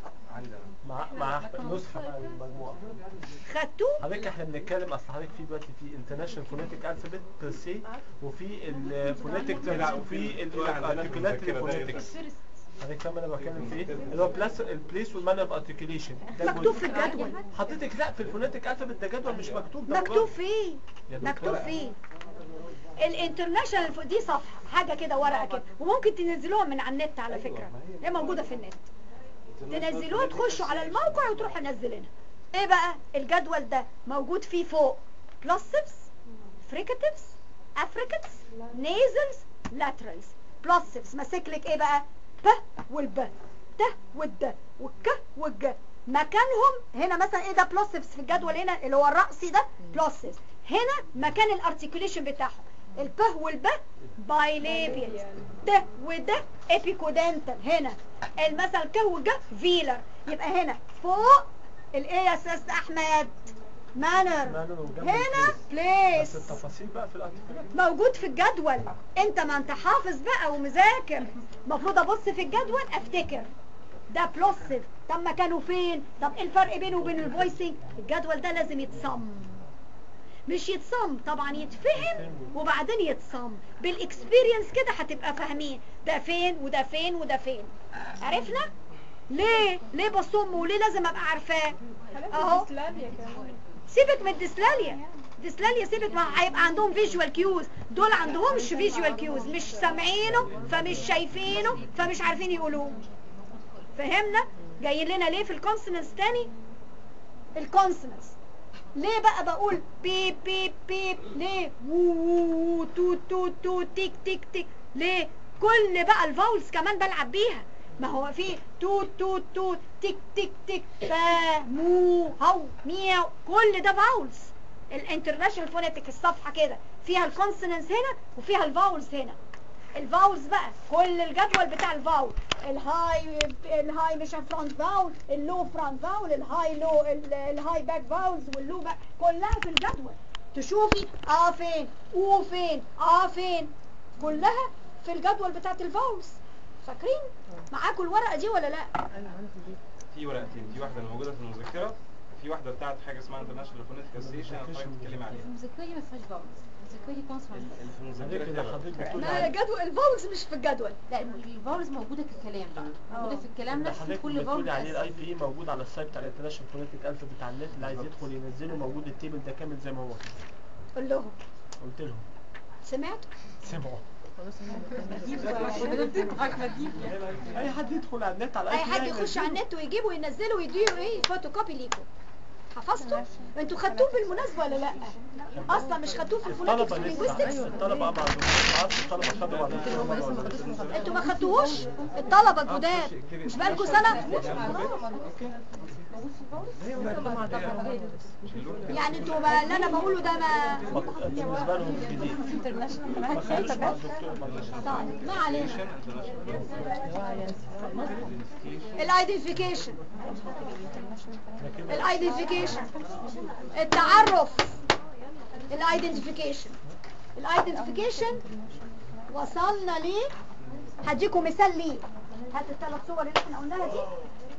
مع مع نسخه بقى من المجموعه خدتوه حضرتك احنا بنتكلم اصل حضرتك في دلوقتي في انترناشونال فونيتك الفابت بير سي وفي الفونيتك وفي الارتكولاتري فونيتكس حضرتك فاهم انا بتكلم في ايه؟ اللي هو بلاس البليس والمانر ارتكيوليشن مكتوب في الجدول حضرتك لا في الفونيتك الفابت ده جدول مش مكتوب ده مكتوب فيه يا دكتورة. مكتوب فيه الانترناشونال ف- دي صفحه حاجه كده ورقه كده وممكن تنزلوها من على النت على فكره هي موجوده في النت تنزلوها تخشوا على الموقع وتروحوا منزلينها ايه بقى الجدول ده موجود فيه فوق بلوسيفز فريكاتيفز افريكاتس نيزلز لاترالز بلوسيفز ماسك لك ايه بقى ب والب ت والد والك والج مكانهم هنا مثلا ايه ده بلوسيفز في الجدول هنا اللي هو الرأسي ده بلوسيفز هنا مكان الارتكوليشن بتاعهم الب والب بايليبيال ده وده ابيكودنتال هنا المثل ك والج فيلر يبقى هنا فوق الايه يا استاذ احمد مانر مانر وجنب هنا البليس. بليس بس التفاصيل بقى في الارتكولات موجود في الجدول انت ما انت حافظ بقى ومذاكر المفروض ابص في الجدول افتكر ده بلوسيف طب مكانه فين طب ايه الفرق بينه وبين الفويسنج الجدول ده لازم يتصم مش يتصم طبعا يتفهم وبعدين يتصم بالاكسبيرينس كده هتبقى فاهمين ده فين وده فين وده فين عرفنا ليه ليه بصم وليه لازم ابقى عارفاه اهو سيبك من الديسلاليا ديسلاليا سيبك ما هيبقى عندهم فيجوال كيوز دول عندهمش فيجوال كيوز مش سامعينه فمش شايفينه فمش عارفين يقولوه فهمنا جايين لنا ليه في الكونسونانس تاني الكونسونانس ليه بقى بقول بيب بيب بيب ليه وو وو وو تو تو تو تيك تيك تيك ليه كل بقى الفاولز كمان بلعب بيها ما هو في تو تو تو تيك تيك تيك با مو هو مياو كل ده فاولز الانترناشونال فونيتك الصفحه كده فيها الكونسونانس هنا وفيها الفاولز هنا الفاولز بقى كل الجدول بتاع الفاول الهاي الهاي مش فرونت فاول اللو فرونت فاول الهاي لو ال- الهاي باك فاولز واللو باك كلها في الجدول تشوفي اه فين او فين اه فين كلها في الجدول بتاعت الفاولز فاكرين معاكم الورقه دي ولا لا في ورقتين في واحده موجوده في المذكره في واحده بتاعت حاجه اسمها انترناشونال فونيتك اسوسيشن حضرتك بتتكلمي عليها المذكرة ما فيهاش فاولز المذكرة كونسونانت اللي في حضرتك المذكره اللي كده حضرتك بتقول ما عليه الجدول الفاولز مش في الجدول لا الفاولز موجودة ككلام موجودة في الكلام اللي نفسه حضرتك كل فاول بتقولي عليه الاي باسم. بي اي موجود على السايت بتاع الانترناشونال فونيتك الف بتاع النت اللي عايز يدخل ينزله موجود التيبل ده كامل زي ما هو قول لهم قلت لهم سمعتوا سمعوا اي حد يدخل على النت على اي IP حد ينزله. يخش على النت ويجيبه وينزله ويديه ايه فوتو كوبي ليكم حفظتوا انتوا خدتوه بالمناسبه ولا لا اصلا مش خدتوه في الفوناتكس الطلبة لسه واللينجويستكس الطلبة ما عندهم ما اعرفش الطلبة خدوا ولا لا. انتوا ما خدتوهوش الطلبه الجداد مش بقالكوا سنه يعني انتوا ما اللي انا بقوله ده ما بالنسبة لهم جديد ما خدوش مع الدكتور ما خدوش. طيب ما علينا الايدنتيفيكيشن الايدنتيفيكيشن التعرف الايدنتيفيكيشن الايدنتيفيكيشن وصلنا ليه هديكم مثال ليه هات الثلاث صور اللي احنا قلناها دي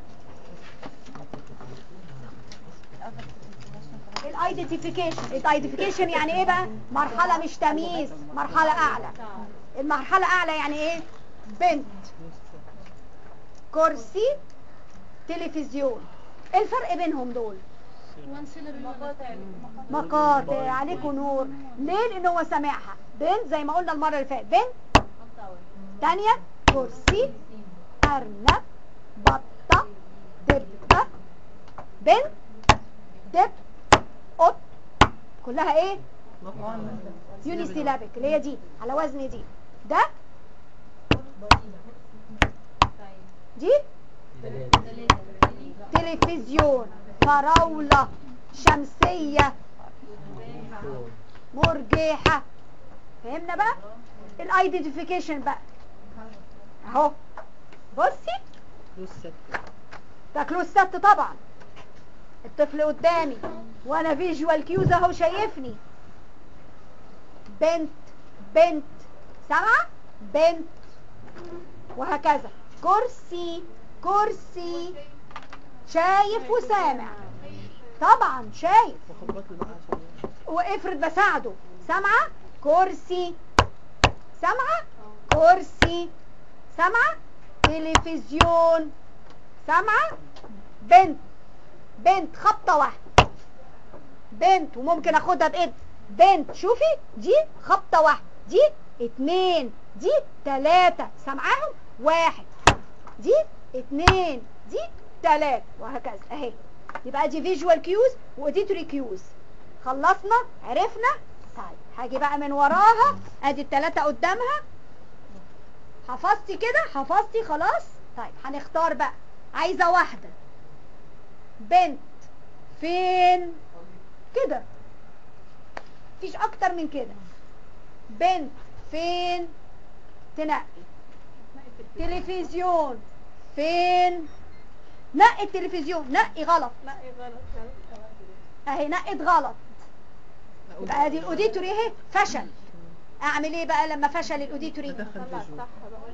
الايدنتيفيكيشن الايدنتيفيكيشن يعني ايه بقى مرحله مش تمييز مرحله اعلى المرحله اعلى يعني ايه بنت كرسي تلفزيون ايه الفرق بينهم دول مقاطع عليكم نور ليه لان هو سامعها بنت زي ما قلنا المره اللي فاتت بنت تانية كرسي ارنب بطه دبه بنت دب قط كلها ايه يونيسيلابيك اللي هي دي على وزن دي ده دي تلفزيون فراولة شمسية مرجحة فهمنا بقى الايدنتيفيكيشن بقى اهو بصي ده كلوز ست طبعا الطفل قدامي وانا فيجوال كيوز اهو شايفني بنت بنت سامعه بنت وهكذا كرسي كرسي شايف وسامع طبعا شايف وافرض بساعده سامعه كرسي سامعه كرسي سامعه تلفزيون سامعه بنت بنت خبطه واحده بنت وممكن اخدها بايد بنت شوفي دي خبطه واحده دي اتنين دي تلاتة سامعاهم واحد دي اتنين دي تلاتة وهكذا اهي يبقى دي فيجوال كيوز واوديتوري كيوز خلصنا عرفنا طيب هاجي بقى من وراها ادي التلاتة قدامها حفظتي كده حفظتي خلاص طيب هنختار بقى عايزة واحدة بنت فين كده مفيش اكتر من كده بنت فين تنقي تلفزيون فين نقي التلفزيون نقي غلط نقي غلط اهي نقت غلط يبقى ادي الاوديتوري اهي فشل اعمل ايه بقى لما فشل الاوديتوري طلع صح بقى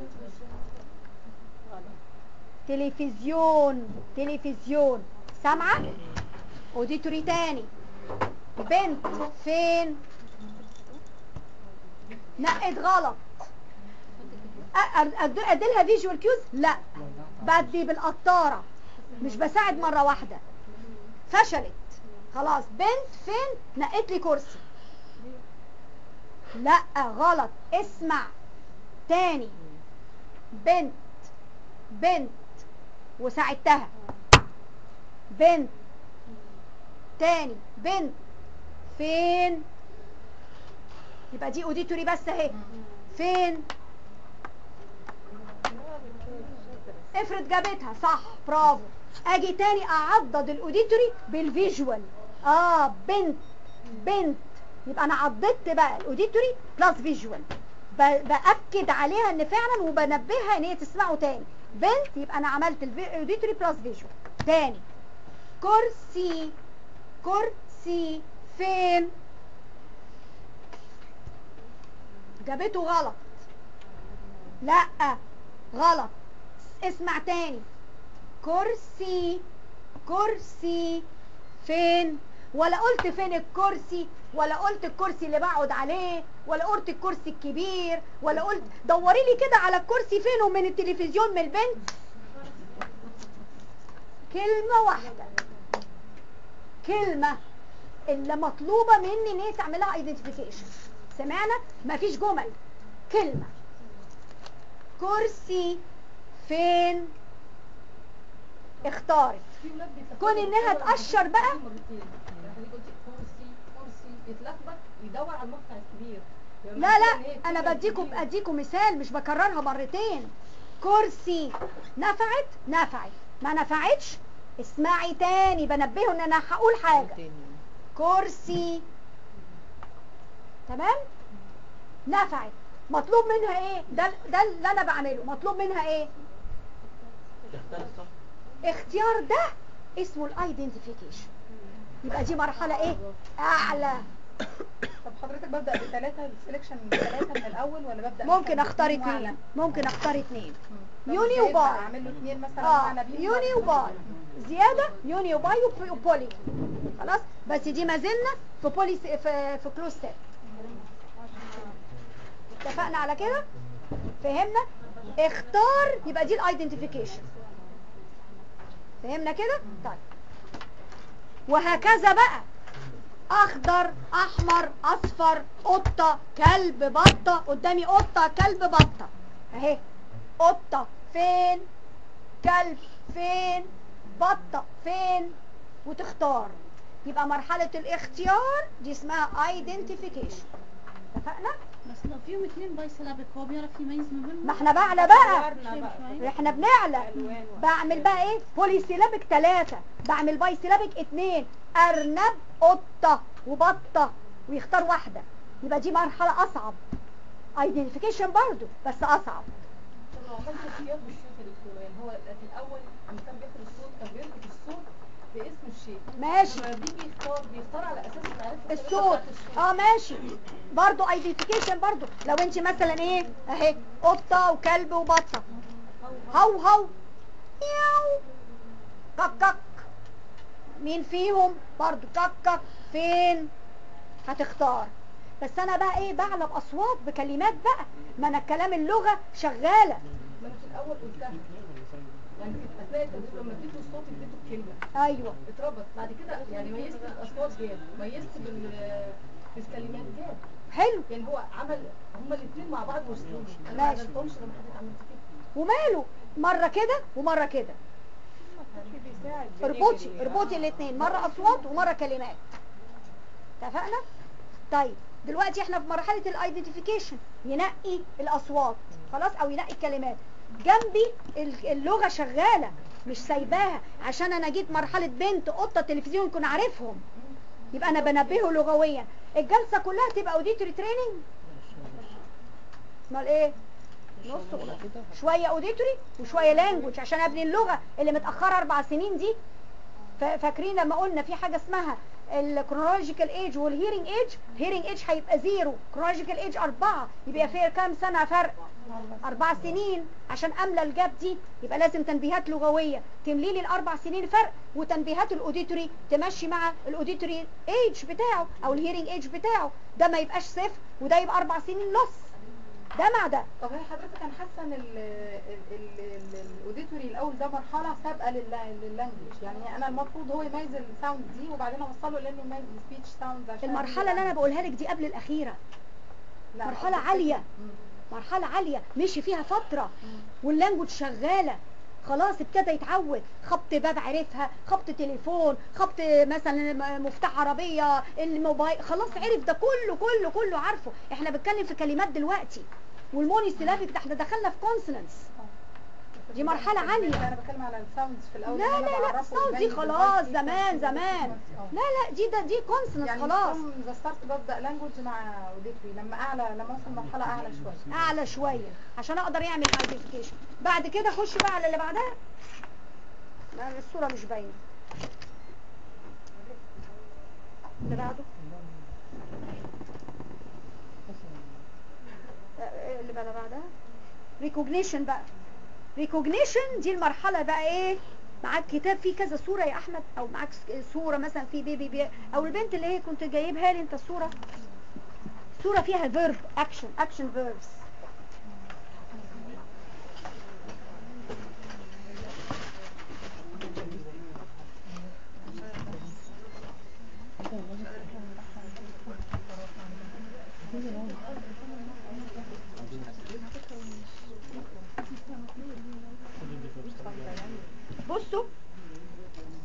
تلفزيون تلفزيون سامعة اوديتوري تاني بنت فين نقت غلط أ- أ- أد- اديلها فيجوال كيوز لا بدي بالقطارة مش بساعد مرة واحدة فشلت خلاص بنت فين نقت لي كرسي لا غلط اسمع تاني بنت بنت وساعدتها بنت تاني بنت فين يبقى دي اوديتوري بس اهي فين افرض جابتها صح برافو اجي تاني اعضد الاوديتوري بالفيجوال اه بنت بنت يبقى انا عضدت بقى الاوديتوري بلس فيجوال ب- باكد عليها ان فعلا وبنبهها ان هي تسمعه تاني بنت يبقى انا عملت الاوديتوري بلس فيجوال تاني كرسي كرسي فين جابته غلط لا غلط اسمع تاني كرسي كرسي فين ولا قلت فين الكرسي ولا قلت الكرسي اللي بقعد عليه ولا قلت الكرسي الكبير ولا قلت دوري لي كده على الكرسي فين ومن التلفزيون من البنت كلمة واحدة كلمة اللي مطلوبة مني ان هي تعملها ايدنتيفيكيشن سمعنا مفيش جمل كلمة كرسي فين اختارت في ولاد بيتلخبطوا كون انها بيتلخبطوا تقشر بقى مرتين يعني حضرتك قلتي كرسي كرسي يتلخبط يدور على المقطع الكبير يبقى لا المشكلة إن هي لا انا الكلمة بديكم الكبيرة. اديكم مثال مش بكررها مرتين كرسي نفعت نفعت ما نفعتش اسمعي تاني بنبهه ان انا هقول حاجه كرسي تمام نفعت مطلوب منها ايه ده ده اللي انا بعمله مطلوب منها ايه اختيار ده اسمه الايدنتيفيكيشن يبقى دي مرحله ايه اعلى طب حضرتك ببدأ بثلاثة السلكشن بثلاثة من الأول ولا ببدأ ممكن مثلاً اختار باتنين وأعلى؟ اتنين ممكن اختار اتنين طب يوني إزاي بقى؟ وباي أعمل له اتنين مثلا اه وأعلى بيهم يوني ولا- وباي زيادة يوني وباي وب- وبولي خلاص بس دي ما زلنا في بولي س- في في كلوز ستيب اتفقنا على كده فهمنا اختار يبقى دي الايدنتيفيكيشن فهمنا كده طيب وهكذا بقى اخضر احمر اصفر قطه كلب بطه قدامي قطه كلب بطه اهي قطه فين كلب فين بطه فين وتختار يبقى مرحله الاختيار دي اسمها identification اتفقنا بس لو فيهم اتنين باي سيلابيك هو بيعرف يميز ما بينهم ما احنا بعلى بقى شايف شوية؟ احنا بنعلى بعمل بقى ايه بوليسيلابك ثلاثة بعمل باي سيلابك اتنين ارنب قطة وبطة ويختار واحدة يبقى دي مرحلة اصعب ايدنتيفيكيشن برضو بس اصعب طب لو عملت اختيار بالصوت يا دكتوره يعني هو في الاول لما كان بياخد الصوت كان بيربط الصوت باسم الشيء ماشي. لما بيجي يختار بيختار على اساس معرفه الصوت اه ماشي برضو ايدنتيفيكيشن برضو لو انت مثلا ايه اهي قطة وكلب وبطة هو هو ياو كك كك مين فيهم برضو كك كك فين هتختار بس انا بقى ايه بعلى باصوات بكلمات بقى ما انا الكلام اللغة شغالة ما انا في الاول قلتها يعني في اثناء التدريب لما اديته الصوت اديته الكلمه ايوه اتربط بعد كده يعني ميزت الاصوات جاب ميزت بال بالكلمات جاب حلو يعني هو عمل هما الاثنين مع بعض وصلوني انا ما ماشي. عملتهمش لما حضرتك عملت كده وماله مرة كده ومرة كده اربطي اربطي الاثنين مرة اصوات ومرة كلمات اتفقنا طيب دلوقتي احنا في مرحلة الايدنتيفيكيشن ينقي الاصوات خلاص او ينقي الكلمات جنبي ال- اللغة شغالة مش سايباها عشان انا جيت مرحلة بنت قطة تلفزيون كنا عارفهم يبقى انا بنبهه لغويا الجلسة كلها تبقى اوديتوري تريننج امال ايه نص ولا شويه اوديتوري وشويه لانجوج عشان ابني اللغه اللي متاخره اربع سنين دي فا- فاكرين لما قلنا في حاجه اسمها الكرونولوجيكال ايج والهيرنج ايج الهيرنج ايج هيبقى زيرو كرونولوجيكال ايج اربعه يبقى فيها كام سنه فرق اربع سنين عشان املى الجاب دي يبقى لازم تنبيهات لغويه تملي لي الاربع سنين فرق وتنبيهات الاوديتوري تمشي مع الاوديتوري ايج بتاعه او الهيرنج ايج بتاعه ده ما يبقاش صفر وده يبقى اربع سنين لص ده مع ده طب هي حضرتك انا حاسه ان ال- ال- ال- ال- الاوديتوري الاول ده مرحله سابقه لل- لللانجوج يعني انا المفروض هو يميز الساوند دي وبعدين اوصله لانه يميز السبيتش ساوند عشان المرحله اللي انا بقولها لك دي قبل الاخيره لا، مرحله قصدي- عاليه مم. مرحله عاليه مشي فيها فتره واللانجوج شغاله خلاص ابتدى يتعود خبط باب عرفها خبط تليفون خبط مثلا م- مفتاح عربيه الموبايل خلاص عرف ده كله كله كله عارفه احنا بنتكلم في كلمات دلوقتي والموني سيلابيك ده احنا دخلنا في كونسونانس دي مرحلة عالية. انا بتكلم على الساوندز في الاول لا إن أنا لا لا بعرفه الصوت دي يميز خلاص الفايس زمان والفايس زمان والفايس. لا لا دي ده دي كونسونانس يعني خلاص ذا ستارت ببدا لانجوج مع اوديتوري لما اعلى لما اوصل مرحله اعلى شويه اعلى شويه عشان اقدر يعمل ايدنتيفيكيشن بعد كده خش بقى على اللي بعدها لا الصوره مش باينه اللي بعده آه، اللي بقى اللي بعدها ريكوجنيشن بقى ريكوجنيشن دي المرحله بقى ايه معاك كتاب فيه كذا صوره يا احمد او معاك س- صوره مثلا في بيبي بي او البنت اللي هي كنت جايبها لي انت الصوره صوره فيها فيرب اكشن اكشن فيربس بصوا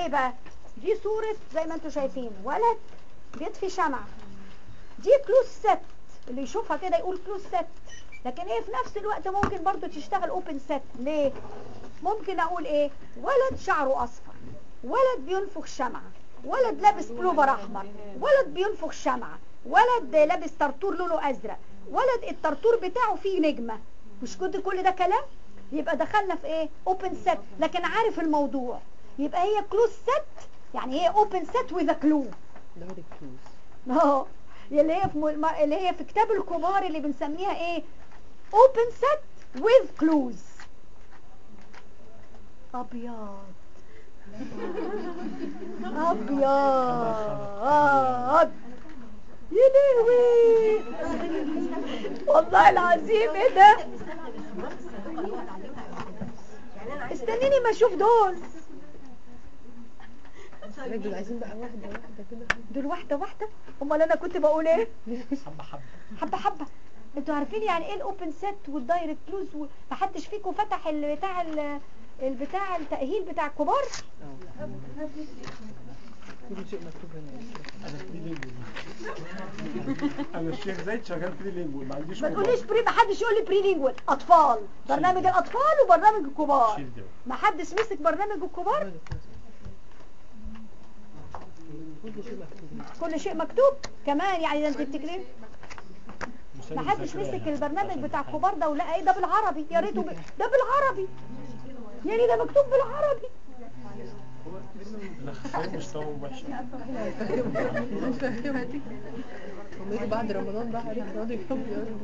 ايه بقى دي صورة زي ما انتم شايفين ولد بيطفي شمعة دي كلوز ست اللي يشوفها كده يقول كلوز ست لكن ايه في نفس الوقت ممكن برضو تشتغل اوبن ست ليه ممكن اقول ايه ولد شعره اصفر ولد بينفخ شمعة ولد لابس بلوفر احمر ولد بينفخ شمعة ولد لابس طرطور لونه ازرق ولد الطرطور بتاعه فيه نجمة مش كنت كل ده كلام يبقى دخلنا في ايه اوبن ست لكن عارف الموضوع يبقى هي كلوز ست يعني هي اوبن ست وذ كلو اه اللي هي في م... اللي هي في كتاب الكبار اللي بنسميها ايه open set with clues ابيض ابيض يا لهوي والله العظيم ايه ده استنيني ما اشوف دول دول عايزين بقى واحدة واحدة كده دول واحدة واحدة امال انا كنت بقول ايه حبة حبة حبة حبة انتوا عارفين يعني ايه الاوبن سيت والدايركت كلوز محدش فيكم فتح البتاع ال- البتاع التأهيل بتاع الكبار كل شيء مكتوب هنا انا فري لينجوال انا الشيخ زايد شغال فري لينجوال ما عنديش ما كبار. تقوليش بري ما حدش يقول لي بري لينجوال اطفال برنامج الاطفال وبرنامج الكبار شيل ده. ما حدش مسك برنامج الكبار كل شيء مكتوب كل شيء مكتوب كمان يعني ده انت بتكلم مثال ما حدش الذاكرة مسك يعني. البرنامج بتاع الكبار ده ولقى ايه ده بالعربي يا ريته ب... ده بالعربي يعني ده مكتوب بالعربي الاخصائي مش طعمه وحش هم يجوا بعد رمضان بقى عليك يقعدوا يفهموا يقعدوا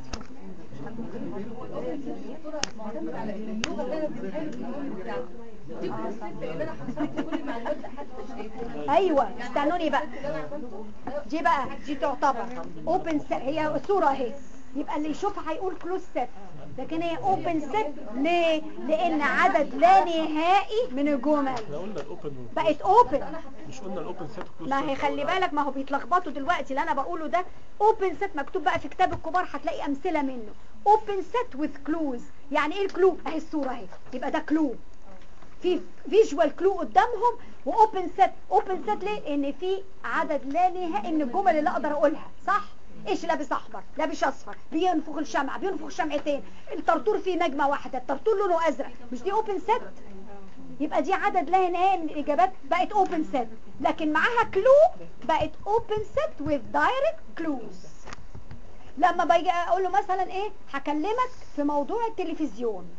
معتمد على ان اللغه اللي انا بتتكلم دي كونسيبت ان انا حصلت كل المعلومات اللي حد شايفها ايوه استنوني بقى دي بقى دي تعتبر اوبن سيت هي الصوره اهي يبقى اللي يشوفها هيقول كلوز سيت لكن هي اوبن سيت ليه لان عدد لا نهائي من الجمل احنا قلنا الاوبن بقت اوبن مش قلنا الاوبن سيت كلوز ما هي خلي بالك ما هو بيتلخبطوا دلوقتي اللي انا بقوله ده اوبن سيت مكتوب بقى في كتاب الكبار هتلاقي امثله منه اوبن سيت وذ كلوز يعني ايه الكلو اهي الصوره اهي يبقى ده كلو في فيجوال كلو قدامهم واوبن سيت اوبن سيت ليه ان في عدد لا نهائي من الجمل اللي اقدر اقولها صح ايش لابس احمر لابس اصفر بينفخ الشمعة بينفخ شمعتين الطرطور فيه نجمه واحده الطرطور لونه ازرق مش دي اوبن سيت يبقى دي عدد لا نهائي من الاجابات بقت اوبن سيت لكن معاها كلو بقت اوبن سيت with direct clues لما باجي اقول له مثلا ايه هكلمك في موضوع التلفزيون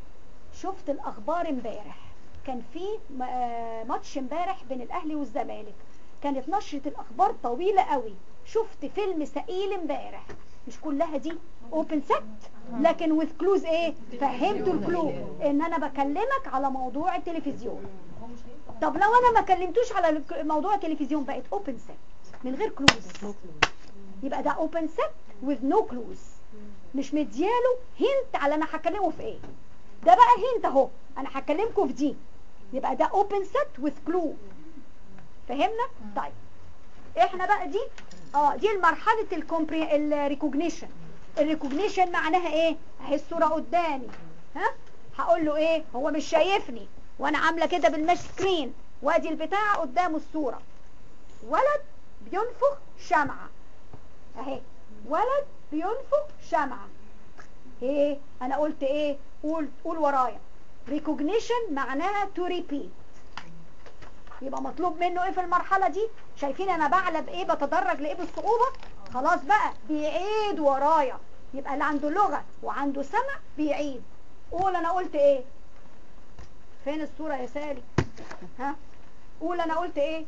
شفت الاخبار امبارح كان في م- آه ماتش امبارح بين الاهلي والزمالك كانت نشرة الاخبار طويلة قوي شفت فيلم سئيل امبارح مش كلها دي اوبن سيت لكن وذ كلوز ايه فهمت الكلو ان انا بكلمك على موضوع التلفزيون طب لو انا ما كلمتوش على الك- موضوع التلفزيون بقت اوبن سيت من غير كلوز يبقى ده اوبن سيت with no clues مش مدياله هنت على انا هكلمه في ايه ده بقى هنت اهو انا هكلمكم في دي يبقى ده open set with clue فهمنا طيب احنا بقى دي اه دي المرحله الكومبري الريكوجنيشن الريكوجنيشن معناها ايه اهي الصوره قدامي ها هقول له ايه هو مش شايفني وانا عامله كده بالمش سكرين وادي البتاع قدامه الصوره ولد بينفخ شمعه اهي ولد بينفخ شمعة ايه انا قلت ايه قول قول ورايا recognition معناها to repeat يبقى مطلوب منه ايه في المرحلة دي شايفين انا بعلى بايه بتدرج لايه بالصعوبة خلاص بقى بيعيد ورايا يبقى اللي عنده لغة وعنده سمع بيعيد قول انا قلت ايه فين الصورة يا سالي ها قول انا قلت ايه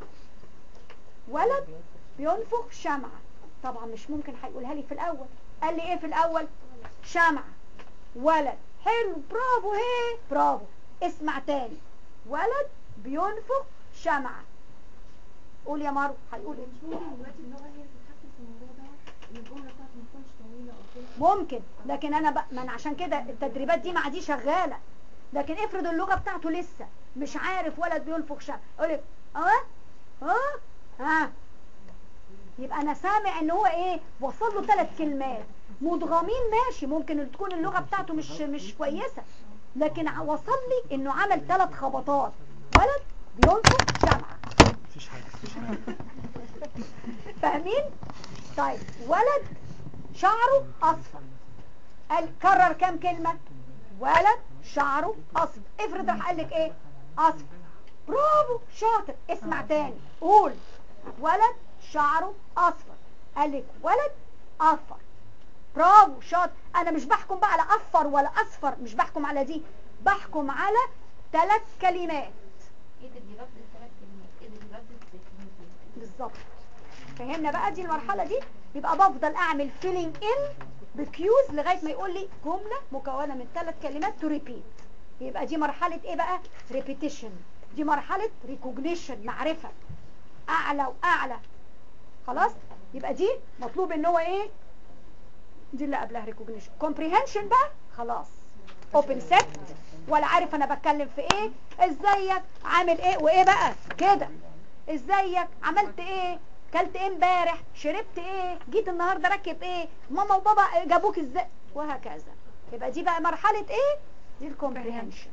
ولد بينفخ شمعة طبعا مش ممكن هيقولها لي في الاول قال لي ايه في الاول شمعة ولد حلو برافو هي برافو اسمع تاني ولد بينفخ شمعة قول يا مارو هيقول ايه دلوقتي اللغه هي اللي بتتحكم في الموضوع ده ان الجمله بتاعته ما تكونش طويله او كده ممكن لكن انا بقى ما انا عشان كده التدريبات دي مع دي شغاله لكن افرض اللغه بتاعته لسه مش عارف ولد بينفخ شمع اقول لك اه اه ها يبقى انا سامع ان هو ايه وصل له ثلاث كلمات مدغمين ماشي ممكن تكون اللغه بتاعته مش مش كويسه لكن ع- وصل لي انه عمل ثلاث خبطات ولد بينفخ شمعة مفيش حاجه مفيش حاجه فاهمين طيب ولد شعره اصفر قال كرر كام كلمة ولد شعره اصفر افرض راح قال لك ايه اصفر برافو شاطر اسمع تاني قول ولد شعره اصفر قال لك ولد اصفر برافو شاطر انا مش بحكم بقى على اصفر ولا اصفر مش بحكم على دي بحكم على ثلاث كلمات ايه ده دي رد الثلاث كلمات ايه ده دي رد الكلمتين بالظبط فهمنا بقى دي المرحلة دي يبقى بفضل اعمل فيلينج ان بكيوز لغاية ما يقول لي جملة مكونة من ثلاث كلمات تو ريبيت يبقى دي مرحلة ايه بقى ريبيتيشن دي مرحلة ريكوجنيشن معرفة اعلى واعلى خلاص يبقى دي مطلوب ان هو ايه دي اللي قبلها ريكوجنيشن كومبريهنشن بقى خلاص اوبن سيت ولا عارف انا بتكلم في ايه ازيك عامل ايه وايه بقى كده ازيك عملت ايه كلت ايه امبارح شربت ايه جيت النهارده راكب ايه ماما وبابا جابوك ازاي وهكذا يبقى دي بقى مرحله ايه دي الكومبريهنشن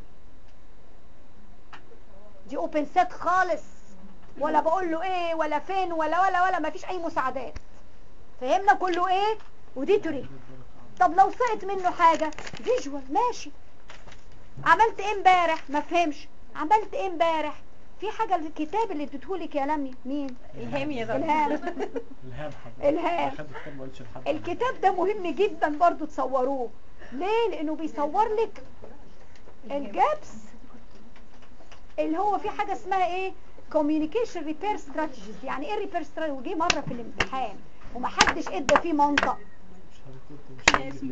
دي اوبن سيت خالص ولا بقول له ايه ولا فين ولا ولا ولا ما فيش اي مساعدات فهمنا كله ايه وديتوري طب لو سقط منه حاجه فيجوال ماشي عملت ايه امبارح ما فهمش عملت ايه امبارح في حاجه الكتاب اللي اديتهولك يا لمي مين الهام يا الهام الهام حضرتك الهام. خدت كتاب ما قلتش لحد الكتاب ده مهم جدا برضو تصوروه ليه لانه بيصور لك الجابس اللي هو في حاجه اسمها ايه communication repair strategies يعني ايه repair strategy وجي مره في الامتحان ومحدش ادى فيه منطق مش حضرتك مش هيجي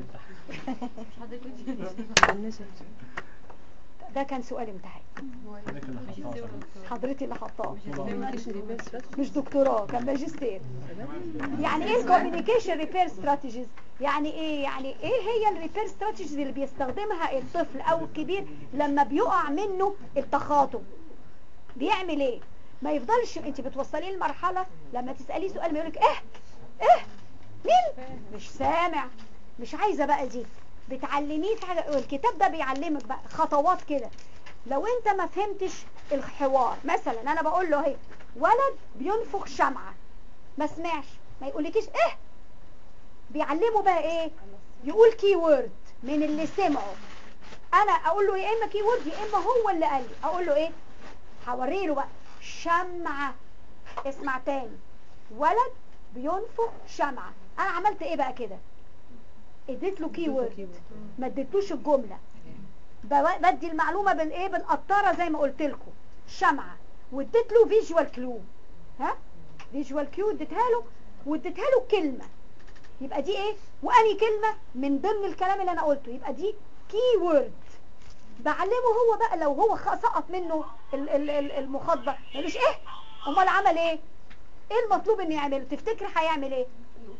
الامتحان ده كان سؤال امتحان حضرتك اللي حطها حضرتي اللي حطاه مش دكتوراه كان ماجستير يعني ايه الكوميونيكيشن ريبير ستراتيجيز يعني ايه يعني ايه هي الريبير ستراتيجيز اللي بيستخدمها الطفل او الكبير لما بيقع منه التخاطب بيعمل ايه ما يفضلش انت بتوصليه لمرحله لما تساليه سؤال ما يقولك ايه ايه مين مش سامع مش عايزه بقى دي بتعلميه في حاجه والكتاب ده بيعلمك بقى خطوات كده لو انت ما فهمتش الحوار مثلا انا بقول له اهي ولد بينفخ شمعة ما سمعش ما يقولكيش ايه بيعلمه بقى ايه يقول كي وورد من اللي سمعه انا اقول له يا اما كي وورد يا اما هو اللي قال لي اقول له ايه هوريله بقى شمعة اسمع تاني ولد بينفخ شمعة انا عملت ايه بقى كده اديت له كي وورد ما اديتلوش الجمله ب- بدي المعلومه بالايه بالقطاره زي ما قلت لكم شمعه واديت له فيجوال كلو ها فيجوال كلو اديتها له واديتها له كلمه يبقى دي ايه واني كلمه من ضمن الكلام اللي انا قلته يبقى دي كي وورد بعلمه هو بقى لو هو خ- سقط منه ال- ال- ال- المخاط ده ملوش ايه امال عمل ايه ايه المطلوب انه يعمله تفتكر هيعمل ايه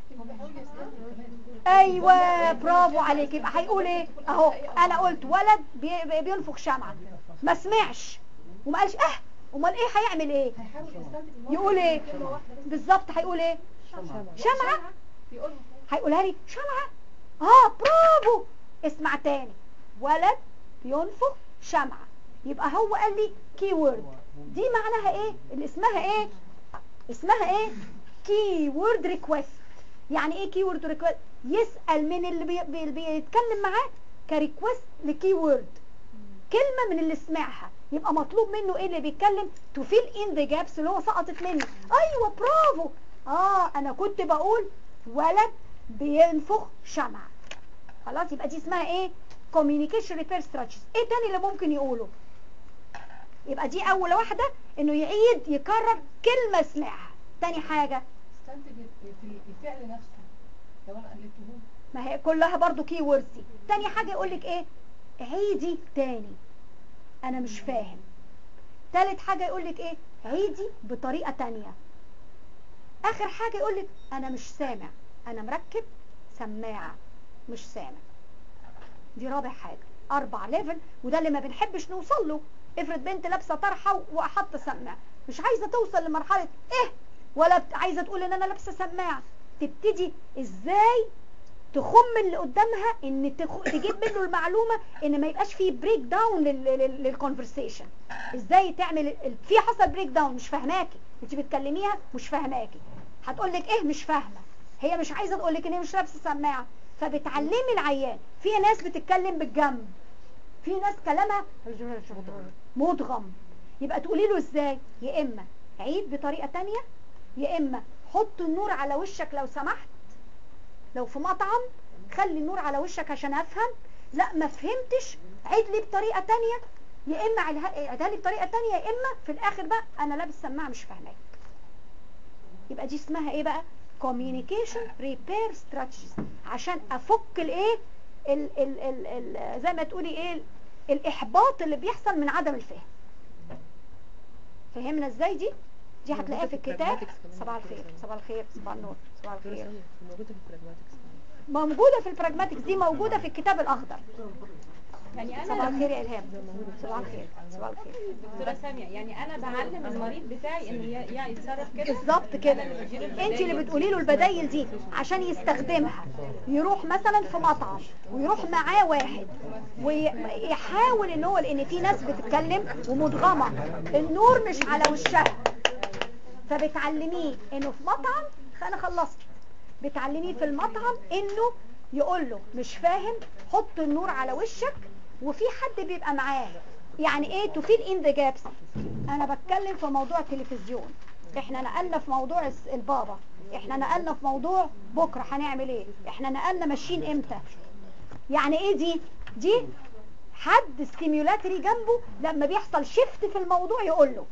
ايوه برافو عليك يبقى هيقول ايه اهو انا قلت ولد بي- بي- بينفخ شمعة ما سمعش وما قالش اه امال ايه هيعمل ايه يقول ايه بالظبط هيقول ايه شمعة هيقولها لي شمعة اه برافو اسمع تاني ولد بينفخ شمعة يبقى هو قال لي كي وورد دي معناها ايه اللي اسمها ايه اسمها ايه كي وورد ريكويست يعني ايه كي وورد ريكويست يسأل من اللي بي بي بيتكلم معاه كريكويست لكي وورد كلمة من اللي سمعها يبقى مطلوب منه ايه اللي بيتكلم to fill in the gaps اللي هو سقطت منه ايوه برافو اه انا كنت بقول ولد بينفخ شمعة خلاص يبقى دي اسمها ايه communication repair strategies ايه تاني اللي ممكن يقوله يبقى دي اول واحدة انه يعيد يكرر كلمة سمعها تاني حاجة استنتج في الفعل نفسه لو انا قلدته ما هي كلها برضو كي ووردز دي تاني حاجة يقولك ايه عيدي تاني انا مش فاهم تالت حاجة يقولك ايه عيدي بطريقة تانية اخر حاجة يقولك انا مش سامع انا مركب سماعة مش سامع دي رابع حاجة اربع ليفل وده اللي ما بنحبش نوصل له افرض بنت لابسة طرحة وحاطة سماعة مش عايزة توصل لمرحلة ايه ولا بت- عايزة تقول ان انا لابسة سماعة تبتدي ازاي تخم اللي قدامها ان تخ... تجيب منه المعلومه ان ما يبقاش فيه بريك داون للكونفرسيشن ازاي تعمل ال- في حصل بريك داون مش فاهماكي انت بتكلميها مش فاهماكي هتقول لك ايه مش فاهمه هي مش عايزه تقول لك ان هي مش لابسه سماعه فبتعلمي العيان في ناس بتتكلم بالجنب في ناس كلامها مدغم يبقى تقولي له ازاي يا اما عيد بطريقه تانية يا اما حط النور على وشك لو سمحت لو في مطعم خلي النور على وشك عشان افهم لا ما فهمتش عيد لي بطريقه تانية يا اما عيدها عيدها لي بطريقه تانية يا اما في الاخر بقى انا لابس سماعه مش فاهماك يبقى دي اسمها ايه بقى communication repair strategies عشان افك الايه ال ال ال ال زي ما تقولي ايه الاحباط اللي بيحصل من عدم الفهم فهمنا ازاي دي دي هتلاقيها في الكتاب صباح الخير صباح الخير صباح النور صباح الخير موجودة في البراجماتكس موجودة في البراجماتكس دي موجودة في الكتاب الأخضر يعني صباح انا الخير يا إلهام صباح الخير صباح الخير دكتوره ساميه يعني انا بعلم المريض بتاعي انه ي- يعني يتصرف كده بالظبط كده أنا اللي بديله انت اللي البدايل. بتقولي له البدايل دي عشان يستخدمها يروح مثلا في مطعم ويروح معاه واحد ويحاول ان هو لان في ناس بتتكلم ومدغمه النور مش على وشها فبتعلميه انه في مطعم انا خلصت بتعلميه في المطعم انه يقول له مش فاهم حط النور على وشك وفي حد بيبقى معاه يعني ايه to fill in the gaps انا بتكلم في موضوع التلفزيون احنا نقلنا في موضوع الس- البابا احنا نقلنا في موضوع بكره هنعمل ايه احنا نقلنا ماشيين امتى يعني ايه دي دي حد ستيميولاتري جنبه لما بيحصل شيفت في الموضوع يقول له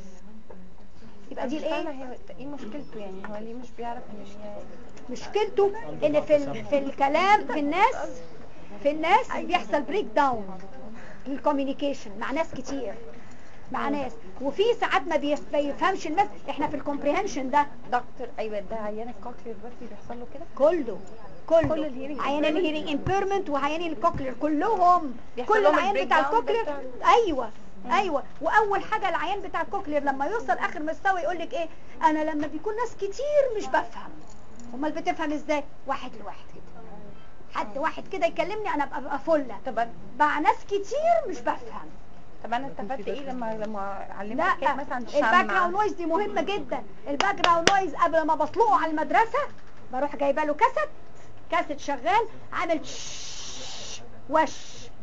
يبقى دي مش الايه فاهمة هي ايه مشكلته يعني هو ليه مش بيعرف مش مشكلته ان في ال- في الكلام في الناس في الناس بيحصل بريك داون للكوميونيكيشن مع ناس كتير مع ناس وفي ساعات ما بيف- بيفهمش الناس احنا في الكومبريهنشن ده دكتور ايوه ده عيان الكوكلير دلوقتي بيحصل له كده كله كله كل الهيرنج عيان الهيرنج امبيرمنت وعيان الكوكلير كلهم بيحصل كل لهم العيان البريك بتاع داون الكوكلير بتاع ايوه ايوه واول حاجه العيان بتاع الكوكلير لما يوصل اخر مستوى يقول لك ايه انا لما بيكون ناس كتير مش بفهم امال بتفهم ازاي واحد لواحد كده حد واحد كده يكلمني انا ابقى ابقى فله طب مع ناس كتير مش بفهم طب انا استفدت ايه لما لما علمت لا كده مثلا الباك جراوند شمع نويز دي مهمه جدا الباك جراوند نويز قبل ما بطلقه على المدرسه بروح جايبه له كاسيت كاسيت شغال عامل شش وش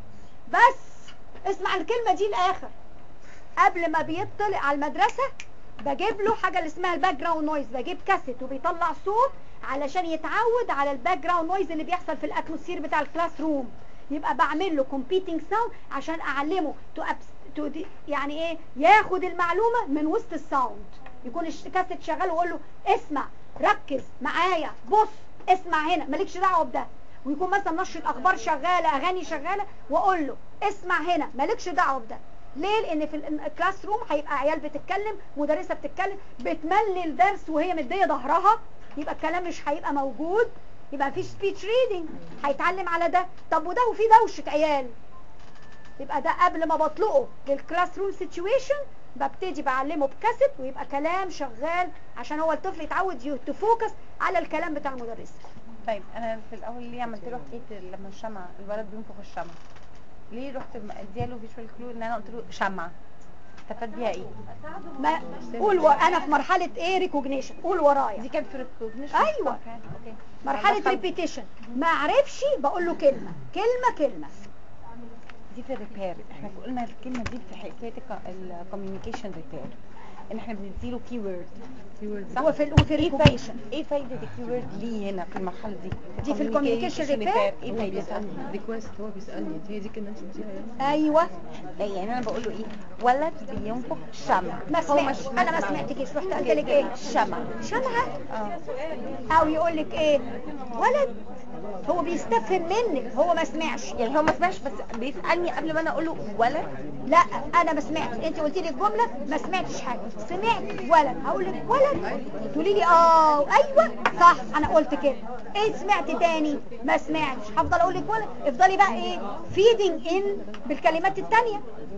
بس اسمع الكلمه دي الاخر قبل ما بيطلق على المدرسه بجيب له حاجه اللي اسمها الباك جراوند نويز بجيب كاسيت وبيطلع صوت علشان يتعود على الباك جراوند نويز اللي بيحصل في الاتموسفير بتاع الكلاس روم يبقى بعمل له كومبيتنج ساوند عشان اعلمه تو تو دي يعني ايه ياخد المعلومه من وسط الساوند يكون الش- الكاسيت شغال واقول له اسمع ركز معايا بص اسمع هنا مالكش دعوه بده ويكون مثلا نشره اخبار شغاله اغاني شغاله واقول له اسمع هنا مالكش دعوه بده ليه لان في ال- الكلاس روم هيبقى عيال بتتكلم مدرسه بتتكلم بتملي الدرس وهي مديه ظهرها يبقى الكلام مش هيبقى موجود يبقى مفيش سبيتش ريدنج هيتعلم على ده طب وده وفي دوشه عيال يبقى ده قبل ما بطلقه للكلاس روم سيتويشن ببتدي بعلمه بكاسيت ويبقى كلام شغال عشان هو الطفل يتعود ي- تفوكس على الكلام بتاع المدرس طيب انا في الاول ليه عملت له حكايه لما الشمع الولد بينفخ الشمع ليه رحت اديله فيجوال كلو ان انا قلت له شمعه استفاد بيها ايه ما قول و... انا في مرحله ايه ريكوجنيشن قول ورايا دي كانت في recognition. ايوه اوكي مرحله دخل- ريبيتيشن ما عرفش بقول له كلمه كلمه كلمه دي في الريبير احنا قلنا الكلمه دي في حكايه الكوميونيكيشن ريبير ان احنا بنديله كي وورد صح وفي ال- وفي ايه الريكوجنيشن فايده ايه فايده الكي وورد ليه هنا في المرحله دي دي في الكوميونيكيشن ريبير ايه هو فايدتها بيسألني ريكوست هو بيسألني هي دي كلمة انت قلتيها يعني ايوه لا يعني انا بقول له ايه ولد بينفخ شمع ما هو سمعتش مش- انا ما سمعتكيش رحت قلت لك ايه شمع شمعة اه او يقول لك ايه ولد هو بيستفهم منك هو ما سمعش يعني هو ما سمعش بس بيسالني قبل ما انا اقول له ولد لا انا ما سمعتش انت قلت لي الجمله ما سمعتش حاجه سمعت ولد هقول لك ولد تقولي لي اه ايوه صح انا قلت كده ايه سمعت تاني ما سمعتش هفضل اقول لك ولد افضلي بقى ايه فيدنج ان بالكلمات التانية